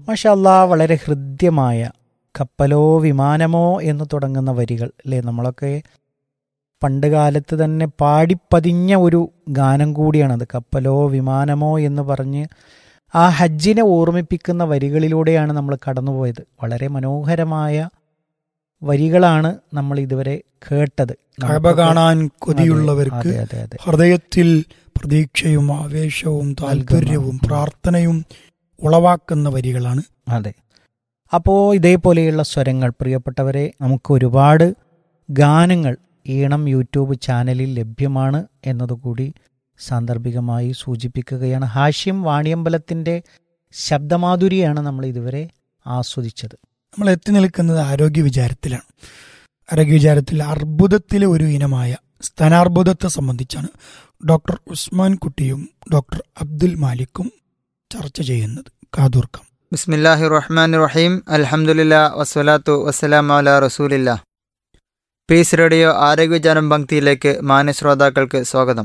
മാഷല്ലാ വളരെ ഹൃദ്യമായ കപ്പലോ വിമാനമോ എന്ന് തുടങ്ങുന്ന വരികൾ അല്ലേ നമ്മളൊക്കെ പണ്ട് കാലത്ത് തന്നെ പാടിപ്പതിഞ്ഞ ഒരു ഗാനം കൂടിയാണത് കപ്പലോ വിമാനമോ എന്ന് പറഞ്ഞ് ആ ഹജ്ജിനെ ഓർമ്മിപ്പിക്കുന്ന വരികളിലൂടെയാണ് നമ്മൾ കടന്നുപോയത് വളരെ മനോഹരമായ വരികളാണ് നമ്മൾ ഇതുവരെ കേട്ടത് കഴബ കാണാൻ കൊതിയുള്ളവർക്ക് അതെ അതെ അതെ ഹൃദയത്തിൽ പ്രതീക്ഷയും ആവേശവും താല്പര്യവും പ്രാർത്ഥനയും ഉളവാക്കുന്ന വരികളാണ് അതെ അപ്പോൾ ഇതേപോലെയുള്ള സ്വരങ്ങൾ പ്രിയപ്പെട്ടവരെ നമുക്ക് ഒരുപാട് ഗാനങ്ങൾ ഈണം യൂട്യൂബ് ചാനലിൽ ലഭ്യമാണ് എന്നതുകൂടി സാന്ദർഭികമായി സൂചിപ്പിക്കുകയാണ് ഹാഷ്യം വാണിയമ്പലത്തിൻ്റെ ശബ്ദമാധുരിയാണ് നമ്മൾ ഇതുവരെ ആസ്വദിച്ചത് നമ്മൾ എത്തി നിൽക്കുന്നത് ആരോഗ്യ വിചാരത്തിലാണ് ആരോഗ്യ വിചാരത്തിൽ അർബുദത്തിലെ ഒരു ഇനമായ സ്തനാർബുദത്തെ സംബന്ധിച്ചാണ് ഡോക്ടർ ഉസ്മാൻ കുട്ടിയും ഡോക്ടർ അബ്ദുൽ മാലിക്കും ചർച്ച ചെയ്യുന്നത് കാതൂർക്കം ബിസ്മില്ലാഹി റഹ്മാൻ റഹീം അൽഹംദുലില്ല വസ്സലാത്തു വസ്സലാം അല റസൂലില്ല പീസ് റേഡിയോ ആരോഗ്യചാരം പങ്ക്തിയിലേക്ക് മാന്യ ശ്രോതാക്കൾക്ക് സ്വാഗതം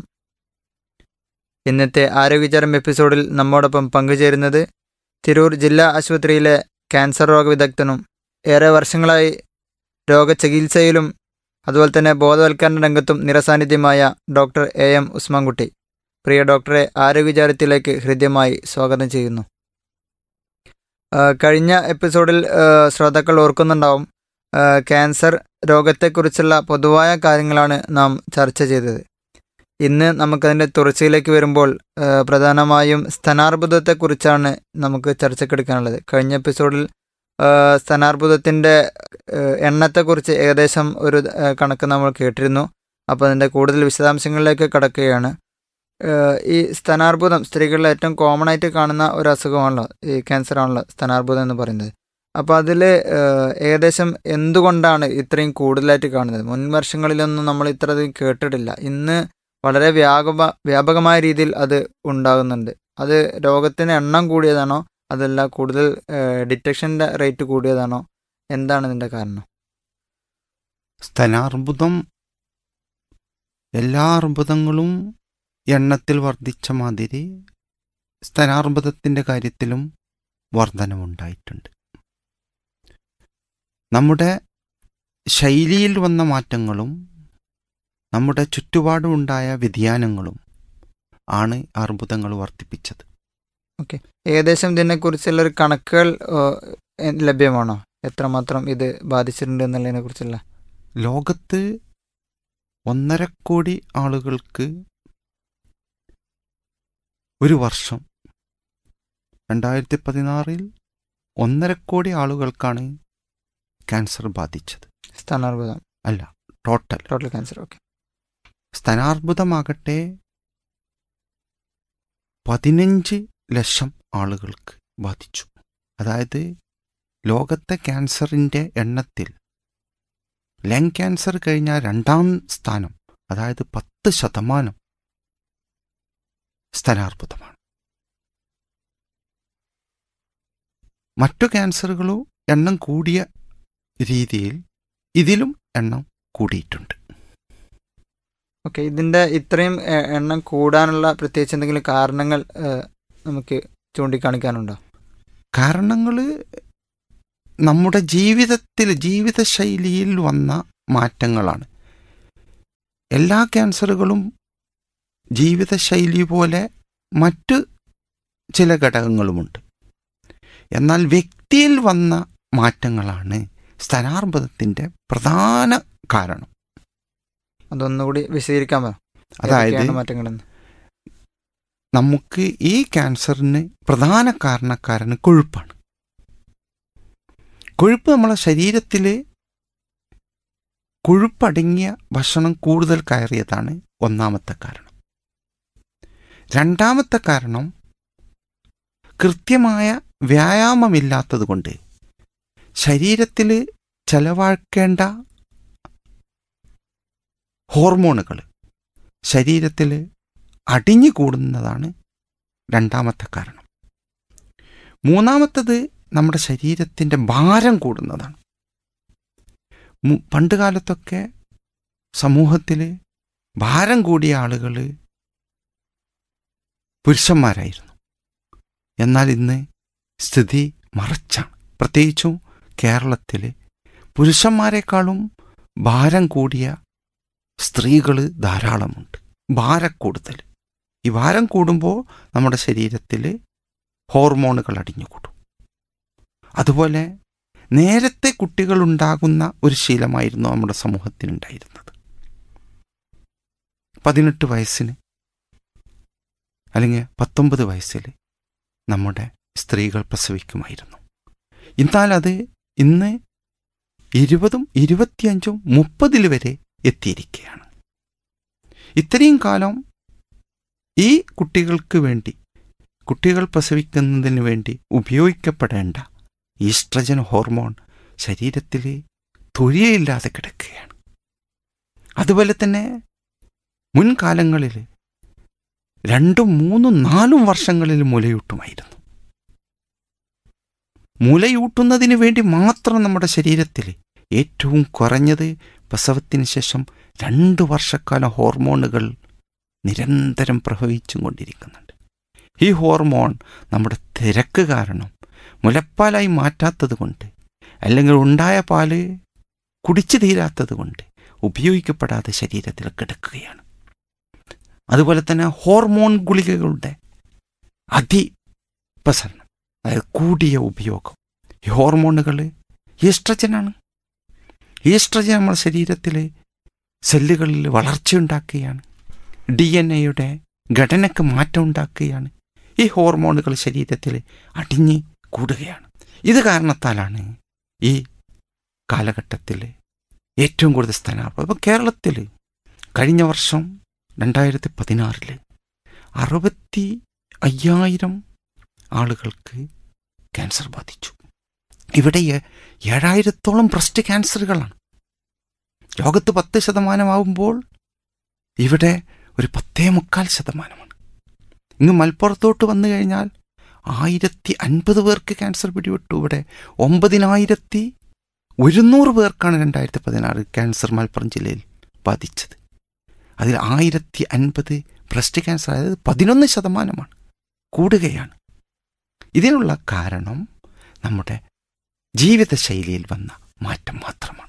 ഇന്നത്തെ ആരോഗ്യചാരം എപ്പിസോഡിൽ നമ്മോടൊപ്പം പങ്കുചേരുന്നത് തിരൂർ ജില്ലാ ആശുപത്രിയിലെ ക്യാൻസർ രോഗ വിദഗ്ധനും ഏറെ വർഷങ്ങളായി രോഗചികിത്സയിലും അതുപോലെ തന്നെ ബോധവൽക്കരണ രംഗത്തും നിറസാന്നിധ്യമായ ഡോക്ടർ എ എം ഉസ്മാൻകുട്ടി പ്രിയ ഡോക്ടറെ ആരോഗ്യചാരത്തിലേക്ക് ഹൃദ്യമായി സ്വാഗതം ചെയ്യുന്നു ആ, കഴിഞ്ഞ എപ്പിസോഡിൽ ആ, ശ്രോതാക്കൾ ഓർക്കുന്നുണ്ടാവും ആ, ക്യാൻസർ രോഗത്തെക്കുറിച്ചുള്ള പൊതുവായ കാര്യങ്ങളാണ് നാം ചർച്ച ചെയ്തത് ഇന്ന് നമുക്കതിൻ്റെ തുടർച്ചയിലേക്ക് വരുമ്പോൾ ആ, പ്രധാനമായും സ്തനാർബുദത്തെക്കുറിച്ചാണ് നമുക്ക് ചർച്ചക്കെടുക്കാനുള്ളത് കഴിഞ്ഞ എപ്പിസോഡിൽ ആ, സ്തനാർബുദത്തിൻ്റെ ആ, എണ്ണത്തെക്കുറിച്ച് ഏകദേശം ഒരു ആ, കണക്ക് നമ്മൾ കേട്ടിരുന്നു അപ്പോൾ അതിൻ്റെ കൂടുതൽ വിശദാംശങ്ങളിലേക്ക് കടക്കുകയാണ് ഏഹ് ഈ സ്തനാർബുദം സ്ത്രീകളിൽ ഏറ്റവും കോമൺ ആയിട്ട് കാണുന്ന ഒരു അസുഖമാണല്ലോ ഈ ക്യാൻസർ ആണല്ലോ സ്തനാർബുദം എന്ന് പറയുന്നത് അപ്പോൾ അതിൽ ഏകദേശം എന്തുകൊണ്ടാണ് ഇത്രയും കൂടുതലായിട്ട് കാണുന്നത് മുൻ വർഷങ്ങളിലൊന്നും നമ്മൾ ഇത്രയധികം കേട്ടിട്ടില്ല ഇന്ന് വളരെ വ്യാപക വ്യാപകമായ രീതിയിൽ അത് ഉണ്ടാകുന്നുണ്ട് അത് രോഗത്തിന് എണ്ണം കൂടിയതാണോ അതല്ല കൂടുതൽ ഡിറ്റക്ഷൻ്റെ റേറ്റ് കൂടിയതാണോ എന്താണ് ഇതിൻ്റെ കാരണം സ്തനാർബുദം എല്ലാ അർബുദങ്ങളും എണ്ണത്തിൽ വർദ്ധിച്ച മാതിരി സ്തനാർബുദത്തിൻ്റെ കാര്യത്തിലും വർധനവുണ്ടായിട്ടുണ്ട് നമ്മുടെ ശൈലിയിൽ വന്ന മാറ്റങ്ങളും നമ്മുടെ ചുറ്റുപാടുമുണ്ടായ വ്യതിയാനങ്ങളും ആണ് അർബുദങ്ങൾ വർദ്ധിപ്പിച്ചത് ഏകദേശം ഇതിനെക്കുറിച്ചുള്ള ഒരു കണക്കുകൾ ഏഹ്, ലഭ്യമാണോ എത്രമാത്രം ഇത് ബാധിച്ചിട്ടുണ്ട് എന്നുള്ളതിനെ കുറിച്ചുള്ള ലോകത്ത് ഒന്നര കോടി ആളുകൾക്ക് ഒരു വർഷം രണ്ടായിരത്തി പതിനാറിൽ ഒന്നര കോടി ആളുകൾക്കാണ് ക്യാൻസർ ബാധിച്ചത് സ്ഥാനാർബുദം അല്ല ടോട്ടൽ ടോട്ടൽ ക്യാൻസർ ഓക്കെ സ്തനാർബുദമാകട്ടെ പതിനഞ്ച് ലക്ഷം ആളുകൾക്ക് ബാധിച്ചു അതായത് ലോകത്തെ ക്യാൻസറിൻ്റെ എണ്ണത്തിൽ ലങ് ക്യാൻസർ കഴിഞ്ഞ രണ്ടാം സ്ഥാനം അതായത് പത്ത് ശതമാനം സ്തനാർബുദമാണ് മറ്റു ക്യാൻസറുകളും എണ്ണം കൂടിയ രീതിയിൽ ഇതിലും എണ്ണം കൂടിയിട്ടുണ്ട് ഓക്കെ ഇതിൻ്റെ ഇത്രയും എ- എണ്ണം കൂടാനുള്ള പ്രത്യേകിച്ച് എന്തെങ്കിലും കാരണങ്ങൾ ഏഹ്, നമുക്ക് ചൂണ്ടിക്കാണിക്കാനുണ്ടോ കാരണങ്ങൾ നമ്മുടെ ജീവിതത്തിൽ ജീവിതശൈലിയിൽ വന്ന മാറ്റങ്ങളാണ് എല്ലാ ക്യാൻസറുകളും ജീവിതശൈലി പോലെ മറ്റ് ചില ഘടകങ്ങളുമുണ്ട് എന്നാൽ വ്യക്തിയിൽ വന്ന മാറ്റങ്ങളാണ് സ്തനാർബുദത്തിൻ്റെ പ്രധാന കാരണം അതൊന്നുകൂടി വിശദീകരിക്കാൻ പറ അതായത് ഏതൊക്കെയാണ് മാറ്റങ്ങളെന്ന് നമുക്ക് ഈ ക്യാൻസറിന് പ്രധാന കാരണക്കാരന് കൊഴുപ്പാണ് കൊഴുപ്പ് നമ്മളെ ശരീരത്തിൽ കൊഴുപ്പടങ്ങിയ ഭക്ഷണം കൂടുതൽ കയറിയതാണ് ഒന്നാമത്തെ കാരണം രണ്ടാമത്തെ കാരണം കൃത്യമായ വ്യായാമമില്ലാത്തതുകൊണ്ട് ശരീരത്തിൽ ചെലവാക്കേണ്ട ഹോർമോണുകൾ ശരീരത്തിൽ അടിഞ്ഞു കൂടുന്നതാണ് രണ്ടാമത്തെ കാരണം മൂന്നാമത്തത് നമ്മുടെ ശരീരത്തിൻ്റെ ഭാരം കൂടുന്നതാണ് മു- പണ്ട് കാലത്തൊക്കെ സമൂഹത്തിൽ ഭാരം കൂടിയ ആളുകൾ പുരുഷന്മാരായിരുന്നു എന്നാൽ ഇന്ന് സ്ഥിതി മറിച്ചാണ് പ്രത്യേകിച്ചും കേരളത്തിൽ പുരുഷന്മാരെക്കാളും ഭാരം കൂടിയ സ്ത്രീകൾ ധാരാളമുണ്ട് ഭാരക്കൂടുതൽ ഈ ഭാരം കൂടുമ്പോൾ നമ്മുടെ ശരീരത്തിൽ ഹോർമോണുകൾ അടിഞ്ഞുകൂടും അതുപോലെ നേരത്തെ കുട്ടികളുണ്ടാകുന്ന ഒരു ശീലമായിരുന്നു നമ്മുടെ സമൂഹത്തിനുണ്ടായിരുന്നത് പതിനെട്ട് വയസ്സിന് അല്ലെങ്കിൽ പത്തൊമ്പത് വയസ്സിൽ നമ്മുടെ സ്ത്രീകൾ പ്രസവിക്കുമായിരുന്നു എന്നാൽ അത് ഇന്ന് ഇരുപതും ഇരുപത്തിയഞ്ചും മുപ്പതിൽ വരെ എത്തിയിരിക്കുകയാണ് ഇത്രയും കാലം ഈ കുട്ടികൾക്ക് വേണ്ടി കുട്ടികൾ പ്രസവിക്കുന്നതിന് വേണ്ടി ഉപയോഗിക്കപ്പെടേണ്ട ഈസ്ട്രജൻ ഹോർമോൺ ശരീരത്തിൽ തൊഴിയില്ലാതെ കിടക്കുകയാണ് അതുപോലെ തന്നെ മുൻകാലങ്ങളിൽ രണ്ടും മൂന്നും നാലും വർഷങ്ങളിൽ മുലയൂട്ടുമായിരുന്നു മുലയൂട്ടുന്നതിന് വേണ്ടി മാത്രം നമ്മുടെ ശരീരത്തിൽ ഏറ്റവും കുറഞ്ഞത് പ്രസവത്തിന് ശേഷം രണ്ട് വർഷക്കാലം ഹോർമോണുകൾ നിരന്തരം പ്രവഹിച്ചും കൊണ്ടിരിക്കുന്നുണ്ട് ഈ ഹോർമോൺ നമ്മുടെ തിരക്ക് കാരണം മുലപ്പാലായി മാറ്റാത്തത് കൊണ്ട് അല്ലെങ്കിൽ ഉണ്ടായ പാല് കുടിച്ചു തീരാത്തത് കൊണ്ട് ഉപയോഗിക്കപ്പെടാതെ ശരീരത്തിൽ കിടക്കുകയാണ് അതുപോലെ തന്നെ ഹോർമോൺ ഗുളികകളുടെ അതിപ്രസരണം അതായത് കൂടിയ ഉപയോഗം ഈ ഹോർമോണുകൾ ഈസ്ട്രജനാണ് ഈസ്ട്രജൻ നമ്മുടെ ശരീരത്തിൽ സെല്ലുകളിൽ വളർച്ചയുണ്ടാക്കുകയാണ് ഡി എൻ എയുടെ ഘടനയ്ക്ക് മാറ്റം ഉണ്ടാക്കുകയാണ് ഈ ഹോർമോണുകൾ ശരീരത്തിൽ അടിഞ്ഞ് കൂടുകയാണ് ഇത് കാരണത്താലാണ് ഈ കാലഘട്ടത്തിൽ ഏറ്റവും കൂടുതൽ സ്ഥാനാർഹം അപ്പോൾ കേരളത്തിൽ കഴിഞ്ഞ വർഷം രണ്ടായിരത്തി പതിനാറിൽ അറുപത്തി അയ്യായിരം ആളുകൾക്ക് ക്യാൻസർ ബാധിച്ചു ഇവിടെ ഏ- ഏഴായിരത്തോളം ബ്രസ്റ്റ് ക്യാൻസറുകളാണ് ലോകത്ത് പത്ത് ശതമാനമാവുമ്പോൾ ഇവിടെ ഒരു പത്തേ മുക്കാൽ ശതമാനമാണ് ഇങ്ങ് മലപ്പുറത്തോട്ട് വന്നു കഴിഞ്ഞാൽ ആയിരത്തി അൻപത് പേർക്ക് ക്യാൻസർ പിടിപെട്ടു ഇവിടെ ഒമ്പതിനായിരത്തി ഒരുന്നൂറ് പേർക്കാണ് രണ്ടായിരത്തി പതിനാറ് ക്യാൻസർ മലപ്പുറം ജില്ലയിൽ ബാധിച്ചത് അതിൽ ആയിരത്തി അൻപത് ബ്രസ്റ്റ് ക്യാൻസർ അതായത് പതിനൊന്ന് ശതമാനമാണ് കൂടുകയാണ് ഇതിനുള്ള കാരണം നമ്മുടെ ജീവിതശൈലിയിൽ വന്ന മാറ്റം മാത്രമാണ്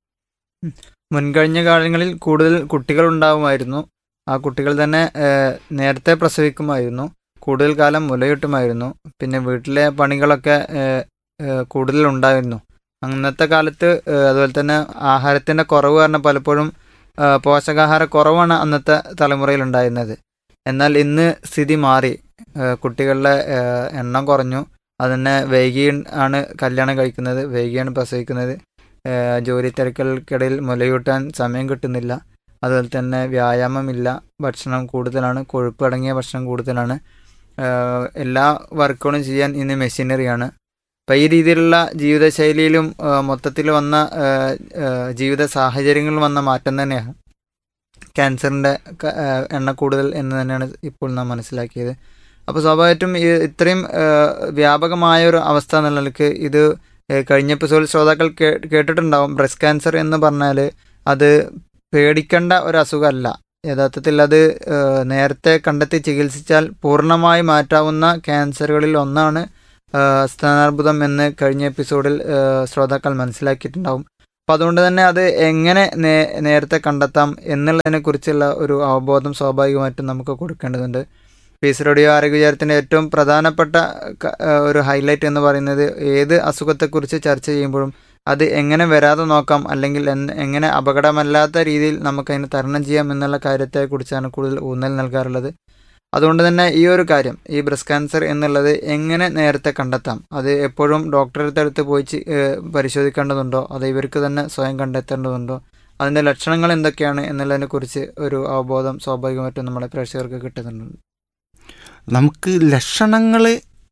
മുൻകഴിഞ്ഞ കാലങ്ങളിൽ കൂടുതൽ കുട്ടികൾ ഉണ്ടാവുമായിരുന്നു ആ കുട്ടികൾ തന്നെ ഏഹ്, നേരത്തെ പ്രസവിക്കുമായിരുന്നു കൂടുതൽ കാലം മുലയൂട്ടുമായിരുന്നു പിന്നെ വീട്ടിലെ പണികളൊക്കെ ഏഹ്, ഏഹ്, കൂടുതൽ ഉണ്ടായിരുന്നു അന്നത്തെ കാലത്ത് ഏഹ്, അതുപോലെ തന്നെ ആഹാരത്തിന്റെ കുറവ് കാരണം പലപ്പോഴും ഏഹ്, പോഷകാഹാര കുറവാണ് അന്നത്തെ തലമുറയിൽ ഉണ്ടായിരുന്നത് എന്നാൽ ഇന്ന് സ്ഥിതി മാറി ഏഹ്, കുട്ടികളുടെ ഏഹ്, എണ്ണം കുറഞ്ഞു അതന്നെ വൈകി ആണ് കല്യാണം കഴിക്കുന്നത് വൈകിയാണ് പ്രസവിക്കുന്നത് ഏഹ് ജോലി തിരക്കുകൾക്കിടയിൽ മുലയൂട്ടാൻ സമയം കിട്ടുന്നില്ല അതുപോലെ തന്നെ വ്യായാമമില്ല ഭക്ഷണം കൂടുതലാണ് കൊഴുപ്പ് അടങ്ങിയ ഭക്ഷണം കൂടുതലാണ് ഏഹ് എല്ലാ വർക്കുകളും ചെയ്യാൻ ഇന്ന് മെഷീനറിയാണ് അപ്പം ഈ രീതിയിലുള്ള ജീവിതശൈലിയിലും ഏഹ് മൊത്തത്തിൽ വന്ന ഏഹ് ഏഹ് ജീവിത സാഹചര്യങ്ങളിൽ വന്ന മാറ്റം തന്നെയാണ് ക്യാൻസറിൻ്റെ എണ്ണ കൂടുതൽ എന്ന് തന്നെയാണ് ഇപ്പോൾ നാം മനസ്സിലാക്കിയത് അപ്പോൾ സ്വാഭാവികമായിട്ടും ഈ ഇത്രയും ഏഹ് വ്യാപകമായ ഒരു അവസ്ഥ എന്നുള്ള നിലയ്ക്ക് ഇത് ഏഹ് കഴിഞ്ഞ എപ്പിസോഡിൽ ശ്രോതാക്കൾ കേ- കേട്ടിട്ടുണ്ടാവും ബ്രസ്റ്റ് ക്യാൻസർ എന്ന് പറഞ്ഞാൽ അത് പേടിക്കേണ്ട ഒരു അസുഖമല്ല യഥാർത്ഥത്തിൽ അത് ഏഹ് നേരത്തെ കണ്ടെത്തി ചികിത്സിച്ചാൽ പൂർണ്ണമായി മാറ്റാവുന്ന ക്യാൻസറുകളിൽ ഒന്നാണ് ഏഹ് സ്ഥാനാർബുദം എന്ന് കഴിഞ്ഞ എപ്പിസോഡിൽ ഏഹ് ശ്രോതാക്കൾ മനസ്സിലാക്കിയിട്ടുണ്ടാവും അപ്പം അതുകൊണ്ട് തന്നെ അത് എങ്ങനെ നേ നേരത്തെ കണ്ടെത്താം എന്നുള്ളതിനെ കുറിച്ചുള്ള ഒരു അവബോധം സ്വാഭാവികമായിട്ടും നമുക്ക് കൊടുക്കേണ്ടതുണ്ട് പീസ് റേഡിയോ ആരോഗ്യ വിചാരത്തിൻ്റെ ഏറ്റവും പ്രധാനപ്പെട്ട ക- ഏഹ് ഒരു ഹൈലൈറ്റ് എന്ന് പറയുന്നത് ഏത് അസുഖത്തെക്കുറിച്ച് ചർച്ച ചെയ്യുമ്പോഴും അത് എങ്ങനെ വരാതെ നോക്കാം അല്ലെങ്കിൽ എന്ന് എങ്ങനെ അപകടമല്ലാത്ത രീതിയിൽ നമുക്കതിനെ തരണം ചെയ്യാം എന്നുള്ള കാര്യത്തെക്കുറിച്ചാണ് കൂടുതൽ ഊന്നൽ നൽകാറുള്ളത് അതുകൊണ്ട് തന്നെ ഈ ഒരു കാര്യം ഈ ബ്രസ്റ്റ് ക്യാൻസർ എന്നുള്ളത് എങ്ങനെ നേരത്തെ കണ്ടെത്താം അത് എപ്പോഴും ഡോക്ടറുടെ അടുത്ത് പോയി ചി- ഏഹ് പരിശോധിക്കേണ്ടതുണ്ടോ അത് ഇവർക്ക് തന്നെ സ്വയം കണ്ടെത്തേണ്ടതുണ്ടോ അതിൻ്റെ ലക്ഷണങ്ങൾ എന്തൊക്കെയാണ് എന്നുള്ളതിനെക്കുറിച്ച് ഒരു അവബോധം സ്വാഭാവികമായിട്ടും നമ്മുടെ പ്രേക്ഷകർക്ക് കിട്ടുന്നുണ്ട് നമുക്ക് ലക്ഷണങ്ങൾ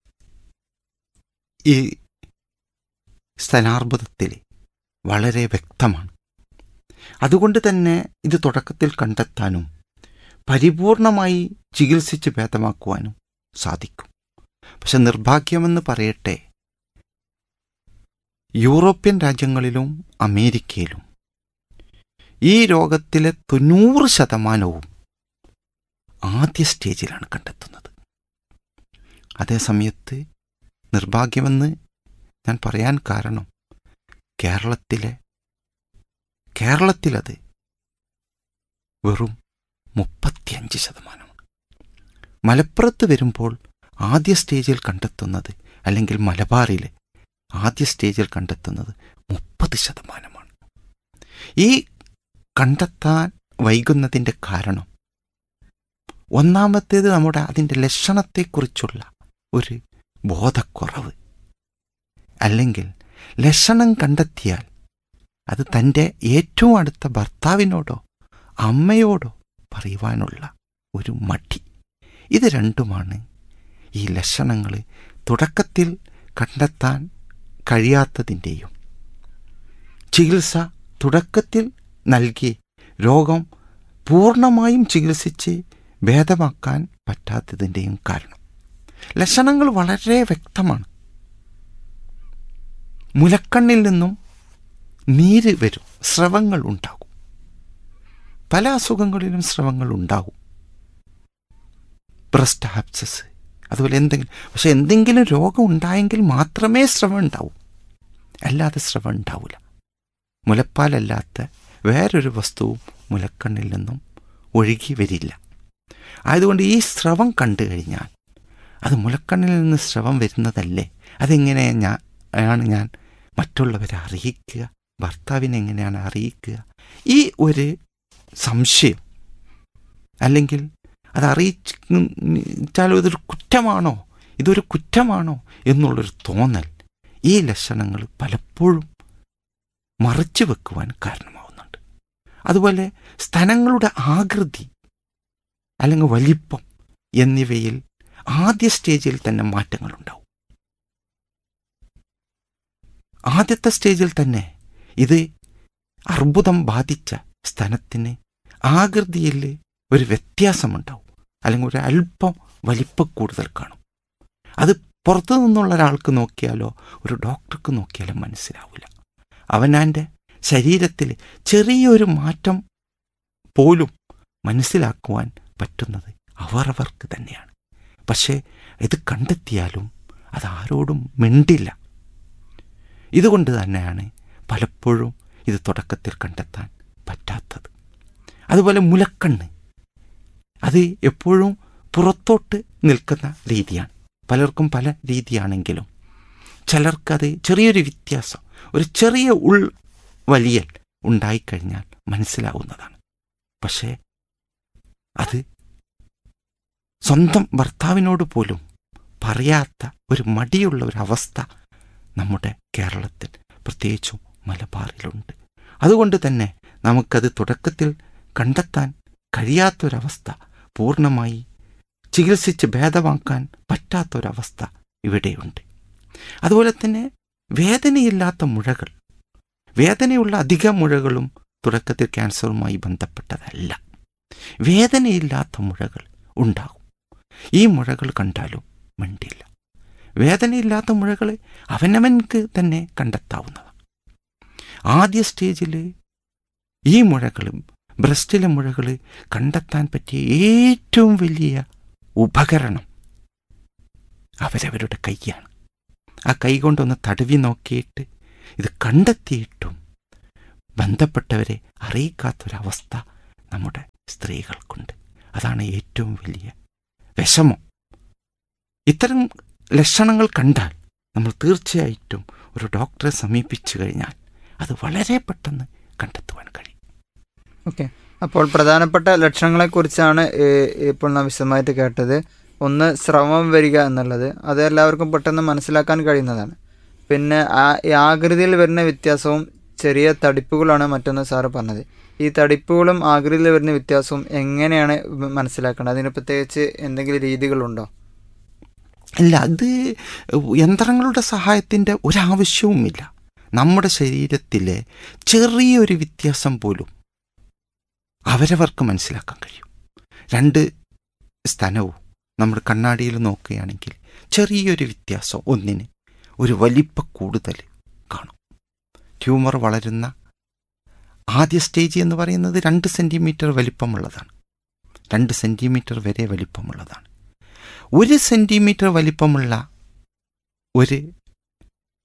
ഈ സ്തനാർബുദത്തിൽ വളരെ വ്യക്തമാണ് അതുകൊണ്ട് തന്നെ ഇത് തുടക്കത്തിൽ കണ്ടെത്താനും പരിപൂർണമായി ചികിത്സിച്ച് ഭേദമാക്കുവാനും സാധിക്കും പക്ഷെ നിർഭാഗ്യമെന്ന് പറയട്ടെ യൂറോപ്യൻ രാജ്യങ്ങളിലും അമേരിക്കയിലും ഈ രോഗത്തിലെ തൊണ്ണൂറ് ശതമാനവും ആദ്യ സ്റ്റേജിലാണ് കണ്ടെത്തുന്നത് അതേസമയത്ത് നിർഭാഗ്യമെന്ന് ഞാൻ പറയാൻ കാരണം കേരളത്തിലെ കേരളത്തിലത് വെറും മുപ്പത്തിയഞ്ച് ശതമാനമാണ് മലപ്പുറത്ത് വരുമ്പോൾ ആദ്യ സ്റ്റേജിൽ കണ്ടെത്തുന്നത് അല്ലെങ്കിൽ മലബാറിലെ ആദ്യ സ്റ്റേജിൽ കണ്ടെത്തുന്നത് മുപ്പത് ശതമാനമാണ് ഈ കണ്ടെത്താൻ വൈകുന്നതിൻ്റെ കാരണം ഒന്നാമത്തേത് നമ്മുടെ അതിൻ്റെ ലക്ഷണത്തെക്കുറിച്ചുള്ള ഒരു ബോധക്കുറവ് അല്ലെങ്കിൽ ലക്ഷണം കണ്ടെത്തിയാൽ അത് തൻ്റെ ഏറ്റവും അടുത്ത ഭർത്താവിനോടോ അമ്മയോടോ പറയുവാനുള്ള ഒരു മടി ഇത് രണ്ടുമാണ് ഈ ലക്ഷണങ്ങൾ തുടക്കത്തിൽ കണ്ടെത്താൻ കഴിയാത്തതിൻ്റെയും ചികിത്സ തുടക്കത്തിൽ നൽകി രോഗം പൂർണ്ണമായും ചികിത്സിച്ച് ഭേദമാക്കാൻ പറ്റാത്തതിൻ്റെയും കാരണം ലക്ഷണങ്ങൾ വളരെ വ്യക്തമാണ് മുലക്കണ്ണിൽ നിന്നും നീര് വരും സ്രവങ്ങൾ ഉണ്ടാകും പല അസുഖങ്ങളിലും സ്രവങ്ങൾ ഉണ്ടാകും ബ്രസ്റ്റ് ഹാപ്സസ് അതുപോലെ എന്തെങ്കിലും പക്ഷെ എന്തെങ്കിലും രോഗം ഉണ്ടായെങ്കിൽ മാത്രമേ സ്രവം ഉണ്ടാവൂ അല്ലാതെ സ്രവം ഉണ്ടാവില്ല മുലപ്പാലല്ലാത്ത വേറൊരു വസ്തുവും മുലക്കണ്ണിൽ നിന്നും ഒഴുകി വരില്ല ആയതുകൊണ്ട് ഈ സ്രവം കണ്ടു കഴിഞ്ഞാൽ അത് മുലക്കണ്ണിൽ നിന്ന് സ്രവം വരുന്നതല്ലേ അതെങ്ങനെ ഞാൻ ആണ് ഞാൻ മറ്റുള്ളവരെ അറിയിക്കുക ഭർത്താവിനെ എങ്ങനെയാണ് അറിയിക്കുക ഈ ഒരു സംശയം അല്ലെങ്കിൽ അത് അറിയിച്ചാലും ഇതൊരു കുറ്റമാണോ ഇതൊരു കുറ്റമാണോ എന്നുള്ളൊരു തോന്നൽ ഈ ലക്ഷണങ്ങൾ പലപ്പോഴും മറച്ചു വെക്കുവാൻ കാരണമാവുന്നുണ്ട് അതുപോലെ സ്ഥലങ്ങളുടെ ആകൃതി അല്ലെങ്കിൽ വലിപ്പം എന്നിവയിൽ ആദ്യ സ്റ്റേജിൽ തന്നെ മാറ്റങ്ങളുണ്ടാവും ആദ്യത്തെ സ്റ്റേജിൽ തന്നെ ഇത് അർബുദം ബാധിച്ച സ്ഥലത്തിന് ആകൃതിയിൽ ഒരു വ്യത്യാസമുണ്ടാവും അല്ലെങ്കിൽ ഒരു അല്പം വലിപ്പം കൂടുതൽ കാണും അത് പുറത്തു നിന്നുള്ള ഒരാൾക്ക് നോക്കിയാലോ ഒരു ഡോക്ടർക്ക് നോക്കിയാലോ മനസ്സിലാവില്ല അവനാൻ്റെ ശരീരത്തിൽ ചെറിയൊരു മാറ്റം പോലും മനസ്സിലാക്കുവാൻ പറ്റുന്നത് അവരവർക്ക് തന്നെയാണ് പക്ഷേ ഇത് കണ്ടെത്തിയാലും അത് ആരോടും മിണ്ടില്ല ഇതുകൊണ്ട് തന്നെയാണ് പലപ്പോഴും ഇത് തുടക്കത്തിൽ കണ്ടെത്താൻ പറ്റാത്തത് അതുപോലെ മുലക്കണ്ണ് അത് എപ്പോഴും പുറത്തോട്ട് നിൽക്കുന്ന രീതിയാണ് പലർക്കും പല രീതിയാണെങ്കിലും ചിലർക്കത് ചെറിയൊരു വ്യത്യാസം ഒരു ചെറിയ ഉൾ വലിയൽ ഉണ്ടായിക്കഴിഞ്ഞാൽ മനസ്സിലാവുന്നതാണ് പക്ഷേ അത് സ്വന്തം ഭർത്താവിനോട് പോലും പറയാത്ത ഒരു മടിയുള്ള ഒരു അവസ്ഥ നമ്മുടെ കേരളത്തിൽ പ്രത്യേകിച്ചും മലബാറിലുണ്ട് അതുകൊണ്ട് തന്നെ നമുക്കത് തുടക്കത്തിൽ കണ്ടെത്താൻ കഴിയാത്തൊരവസ്ഥ പൂർണ്ണമായി ചികിത്സിച്ച് ഭേദമാക്കാൻ പറ്റാത്തൊരവസ്ഥ ഇവിടെയുണ്ട് അതുപോലെ തന്നെ വേദനയില്ലാത്ത മുഴകൾ വേദനയുള്ള അധിക മുഴകളും തുടക്കത്തിൽ ക്യാൻസറുമായി ബന്ധപ്പെട്ടതല്ല വേദനയില്ലാത്ത മുഴകൾ ഉണ്ടാകും ഈ മുഴകൾ കണ്ടാലും മിണ്ടില്ല വേദനയില്ലാത്ത മുഴകൾ അവനവൻക്ക് തന്നെ കണ്ടെത്താവുന്നതാണ് ആദ്യ സ്റ്റേജിൽ ഈ മുഴകളും ബ്രസ്റ്റിലെ മുഴകൾ കണ്ടെത്താൻ പറ്റിയ ഏറ്റവും വലിയ ഉപകരണം അവരവരുടെ കൈയാണ് ആ കൈ കൊണ്ടൊന്ന് തടവി നോക്കിയിട്ട് ഇത് കണ്ടെത്തിയിട്ടും ബന്ധപ്പെട്ടവരെ അറിയിക്കാത്തൊരവസ്ഥ നമ്മുടെ സ്ത്രീകൾക്കുണ്ട് അതാണ് ഏറ്റവും വലിയ വിഷമം ഇത്തരം ലക്ഷണങ്ങൾ കണ്ടാൽ നമ്മൾ തീർച്ചയായിട്ടും ഒരു ഡോക്ടറെ സമീപിച്ചു കഴിഞ്ഞാൽ അത് വളരെ പെട്ടെന്ന് കണ്ടെത്തുവാൻ കഴിയും ഓക്കെ അപ്പോൾ പ്രധാനപ്പെട്ട ലക്ഷണങ്ങളെക്കുറിച്ചാണ് ഏഹ്, ഇപ്പോൾ നാം വിശദമായിട്ട് കേട്ടത് ഒന്ന് സ്രവം വരിക എന്നുള്ളത് അത് എല്ലാവർക്കും പെട്ടെന്ന് മനസ്സിലാക്കാൻ കഴിയുന്നതാണ് പിന്നെ ആ ഈ ആകൃതിയിൽ വരുന്ന വ്യത്യാസവും ചെറിയ തടിപ്പുകളാണ് മറ്റൊന്ന് സാറ് പറഞ്ഞത് ഈ തടിപ്പുകളും ആകൃതിയിൽ വരുന്ന വ്യത്യാസവും എങ്ങനെയാണ് മനസ്സിലാക്കേണ്ടത് അതിന് പ്രത്യേകിച്ച് എന്തെങ്കിലും രീതികളുണ്ടോ ഇല്ല അത് യന്ത്രങ്ങളുടെ സഹായത്തിൻ്റെ ഒരാവശ്യവുമില്ല നമ്മുടെ ശരീരത്തിലെ ചെറിയൊരു വ്യത്യാസം പോലും അവരവർക്ക് മനസ്സിലാക്കാൻ കഴിയും രണ്ട് സ്ഥലവും നമ്മൾ കണ്ണാടിയിൽ നോക്കുകയാണെങ്കിൽ ചെറിയൊരു വ്യത്യാസം ഒന്നിന് ഒരു വലിപ്പ കൂടുതൽ കാണും ട്യൂമർ വളരുന്ന ആദ്യ സ്റ്റേജ് എന്ന് പറയുന്നത് രണ്ട് സെൻറ്റിമീറ്റർ വലിപ്പമുള്ളതാണ് രണ്ട് സെൻറ്റിമീറ്റർ വരെ വലിപ്പമുള്ളതാണ് ഒരു സെൻറ്റിമീറ്റർ വലിപ്പമുള്ള ഒരു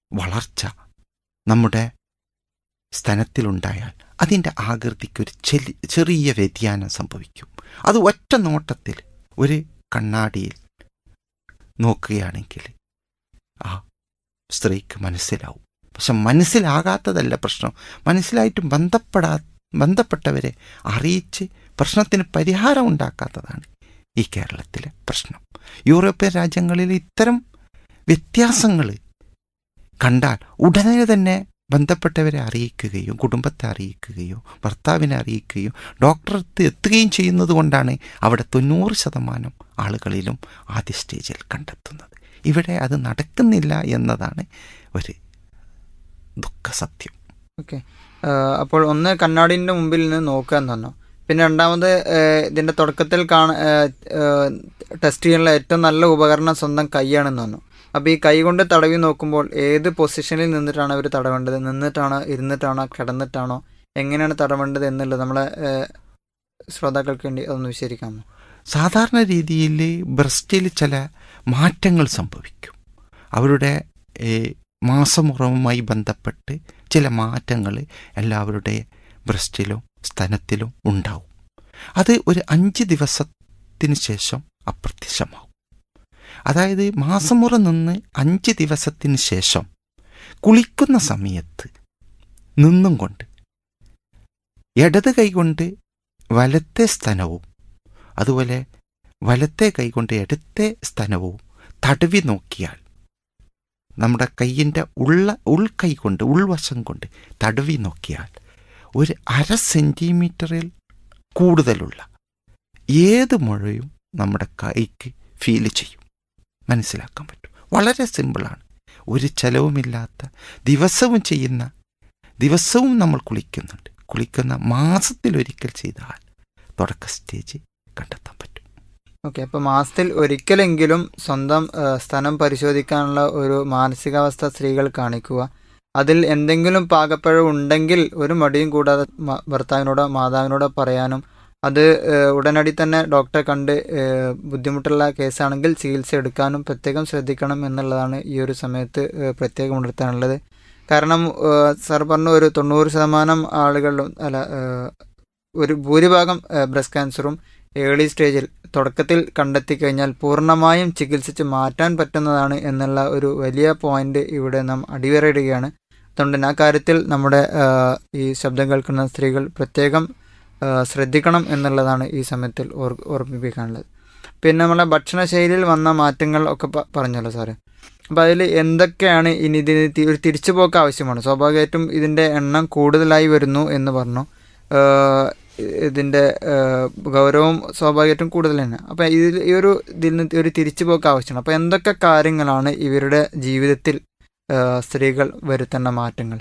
വളർച്ച നമ്മുടെ സ്തനത്തിലുണ്ടായാൽ അതിൻ്റെ ആകൃതിക്ക് ഒരു ചെലി ചെറിയ വ്യതിയാനം സംഭവിക്കും അത് ഒറ്റ നോട്ടത്തിൽ ഒരു കണ്ണാടിയിൽ നോക്കുകയാണെങ്കിൽ ആ സ്ത്രീക്ക് മനസ്സിലാവും പക്ഷെ മനസ്സിലാകാത്തതല്ല പ്രശ്നം മനസ്സിലായിട്ടും ബന്ധപ്പെടാ ബന്ധപ്പെട്ടവരെ അറിയിച്ച് പ്രശ്നത്തിന് പരിഹാരം ഉണ്ടാക്കാത്തതാണ് ഈ കേരളത്തിലെ പ്രശ്നം യൂറോപ്യൻ രാജ്യങ്ങളിൽ ഇത്തരം വ്യത്യാസങ്ങൾ കണ്ടാൽ ഉടനെ തന്നെ ബന്ധപ്പെട്ടവരെ അറിയിക്കുകയും കുടുംബത്തെ അറിയിക്കുകയോ ഭർത്താവിനെ അറിയിക്കുകയോ ഡോക്ടറെടുത്ത് എത്തുകയും ചെയ്യുന്നത് കൊണ്ടാണ് അവിടെ തൊണ്ണൂറ് ശതമാനം ആളുകളിലും ആദ്യ സ്റ്റേജിൽ കണ്ടെത്തുന്നത് ഇവിടെ അത് നടക്കുന്നില്ല എന്നതാണ് ഒരു ദുഃഖസത്യം ഓക്കെ അപ്പോൾ ഒന്ന് കണ്ണാടിൻ്റെ മുമ്പിൽ നിന്ന് നോക്കുക എന്ന് പറഞ്ഞു പിന്നെ രണ്ടാമത് ഏഹ്, ഇതിൻ്റെ തുടക്കത്തിൽ കാണ ടെസ്റ്റ് ചെയ്യാനുള്ള ഏറ്റവും നല്ല ഉപകരണം സ്വന്തം കൈയാണെന്ന് പറഞ്ഞു അപ്പോൾ ഈ കൈ കൊണ്ട് തടവി നോക്കുമ്പോൾ ഏത് പൊസിഷനിൽ നിന്നിട്ടാണ് അവർ തടവേണ്ടത് നിന്നിട്ടാണോ ഇരുന്നിട്ടാണോ കിടന്നിട്ടാണോ എങ്ങനെയാണ് തടവേണ്ടത് എന്നുള്ളത് നമ്മളെ ഏഹ്, ശ്രോതാക്കൾക്ക് വേണ്ടി അതൊന്ന് വിശദീകരിക്കാമോ സാധാരണ രീതിയിൽ ബ്രസ്റ്റിൽ ചില മാറ്റങ്ങൾ സംഭവിക്കും അവരുടെ ഏ, മാസമുറവുമായി ബന്ധപ്പെട്ട് ചില മാറ്റങ്ങൾ എല്ലാവരുടെ ബ്രസ്റ്റിലും സ്തനത്തിലും ഉണ്ടാവും അത് ഒരു അഞ്ച് ദിവസത്തിന് ശേഷം അപ്രത്യക്ഷമാവും അതായത് മാസമുറ നിന്ന് അഞ്ച് ദിവസത്തിന് ശേഷം കുളിക്കുന്ന സമയത്ത് നിന്നും കൊണ്ട് ഇടത് കൈകൊണ്ട് വലത്തെ സ്തനവും അതുപോലെ വലത്തെ കൈകൊണ്ട് ഇടത്തെ സ്തനവും തടവി നോക്കിയാൽ നമ്മുടെ കൈയിൻ്റെ ഉള്ള ഉൾക്കൈ കൊണ്ട് ഉൾവശം കൊണ്ട് തടവി നോക്കിയാൽ ഒരു അര സെൻറ്റിമീറ്ററിൽ കൂടുതലുള്ള ഏത് മുഴയും നമ്മുടെ കൈക്ക് ഫീൽ ചെയ്യും മനസ്സിലാക്കാൻ പറ്റും വളരെ സിമ്പിളാണ് ഒരു ചെലവുമില്ലാത്ത ദിവസവും ചെയ്യുന്ന ദിവസവും നമ്മൾ കുളിക്കുന്നുണ്ട് കുളിക്കുന്ന മാസത്തിലൊരിക്കൽ ചെയ്താൽ തുടക്ക സ്റ്റേജ് കണ്ടെത്താൻ പറ്റും ഓക്കെ അപ്പോൾ മാസത്തിൽ ഒരിക്കലെങ്കിലും സ്വന്തം ഏഹ്, സ്ഥലം പരിശോധിക്കാനുള്ള ഒരു മാനസികാവസ്ഥ സ്ത്രീകൾ കാണിക്കുക അതിൽ എന്തെങ്കിലും പാകപ്പിഴവ് ഉണ്ടെങ്കിൽ ഒരു മടിയും കൂടാതെ മ- ഭർത്താവിനോടോ മാതാവിനോടോ പറയാനും അത് ഏഹ്, ഉടനടി തന്നെ ഡോക്ടറെ കണ്ട് ഏഹ്, ബുദ്ധിമുട്ടുള്ള കേസാണെങ്കിൽ ചികിത്സ എടുക്കാനും പ്രത്യേകം ശ്രദ്ധിക്കണം എന്നുള്ളതാണ് ഈ ഒരു സമയത്ത് ഏഹ്, പ്രത്യേകം ഉണർത്താനുള്ളത് കാരണം ഏഹ്, സാർ പറഞ്ഞ ഒരു തൊണ്ണൂറ് ശതമാനം ആളുകളിലും അല്ല ഏഹ്, ഒരു ഭൂരിഭാഗം ബ്രസ്റ്റ് ക്യാൻസറും ഏർലി സ്റ്റേജിൽ തുടക്കത്തിൽ കണ്ടെത്തി കഴിഞ്ഞാൽ പൂർണ്ണമായും ചികിത്സിച്ച് മാറ്റാൻ പറ്റുന്നതാണ് എന്നുള്ള ഒരു വലിയ പോയിന്റ് ഇവിടെ നാം അടിവരയിടുകയാണ് അതുകൊണ്ട് തന്നെ ആ കാര്യത്തിൽ നമ്മുടെ ആ, ഈ ശബ്ദം കേൾക്കുന്ന സ്ത്രീകൾ പ്രത്യേകം ആ, ശ്രദ്ധിക്കണം എന്നുള്ളതാണ് ഈ സമയത്തിൽ ഓർ ഓർമ്മിപ്പിക്കാനുള്ളത് പിന്നെ നമ്മളെ ഭക്ഷണശൈലിയിൽ വന്ന മാറ്റങ്ങൾ ഒക്കെ പ- പറഞ്ഞല്ലോ സാറ് അപ്പോൾ അതിൽ എന്തൊക്കെയാണ് ഇനി ഇതിന് തി- ഒരു തിരിച്ചുപോക്ക് ആവശ്യമാണ് സ്വാഭാവികമായിട്ടും ഇതിൻ്റെ എണ്ണം കൂടുതലായി വരുന്നു എന്ന് പറഞ്ഞു ആഹ് ഇതിൻ്റെ ആഹ് ഗൗരവം സ്വാഭാവികമായിട്ടും കൂടുതൽ തന്നെ അപ്പോൾ ഇതിൽ ഈ ഒരു ഇതിൽ നിന്ന് ഒരു തിരിച്ചുപോക്ക് ആവശ്യമാണ് അപ്പോൾ എന്തൊക്കെ കാര്യങ്ങളാണ് ഇവരുടെ ജീവിതത്തിൽ ആഹ് സ്ത്രീകൾ വരുത്തേണ്ട മാറ്റങ്ങൾ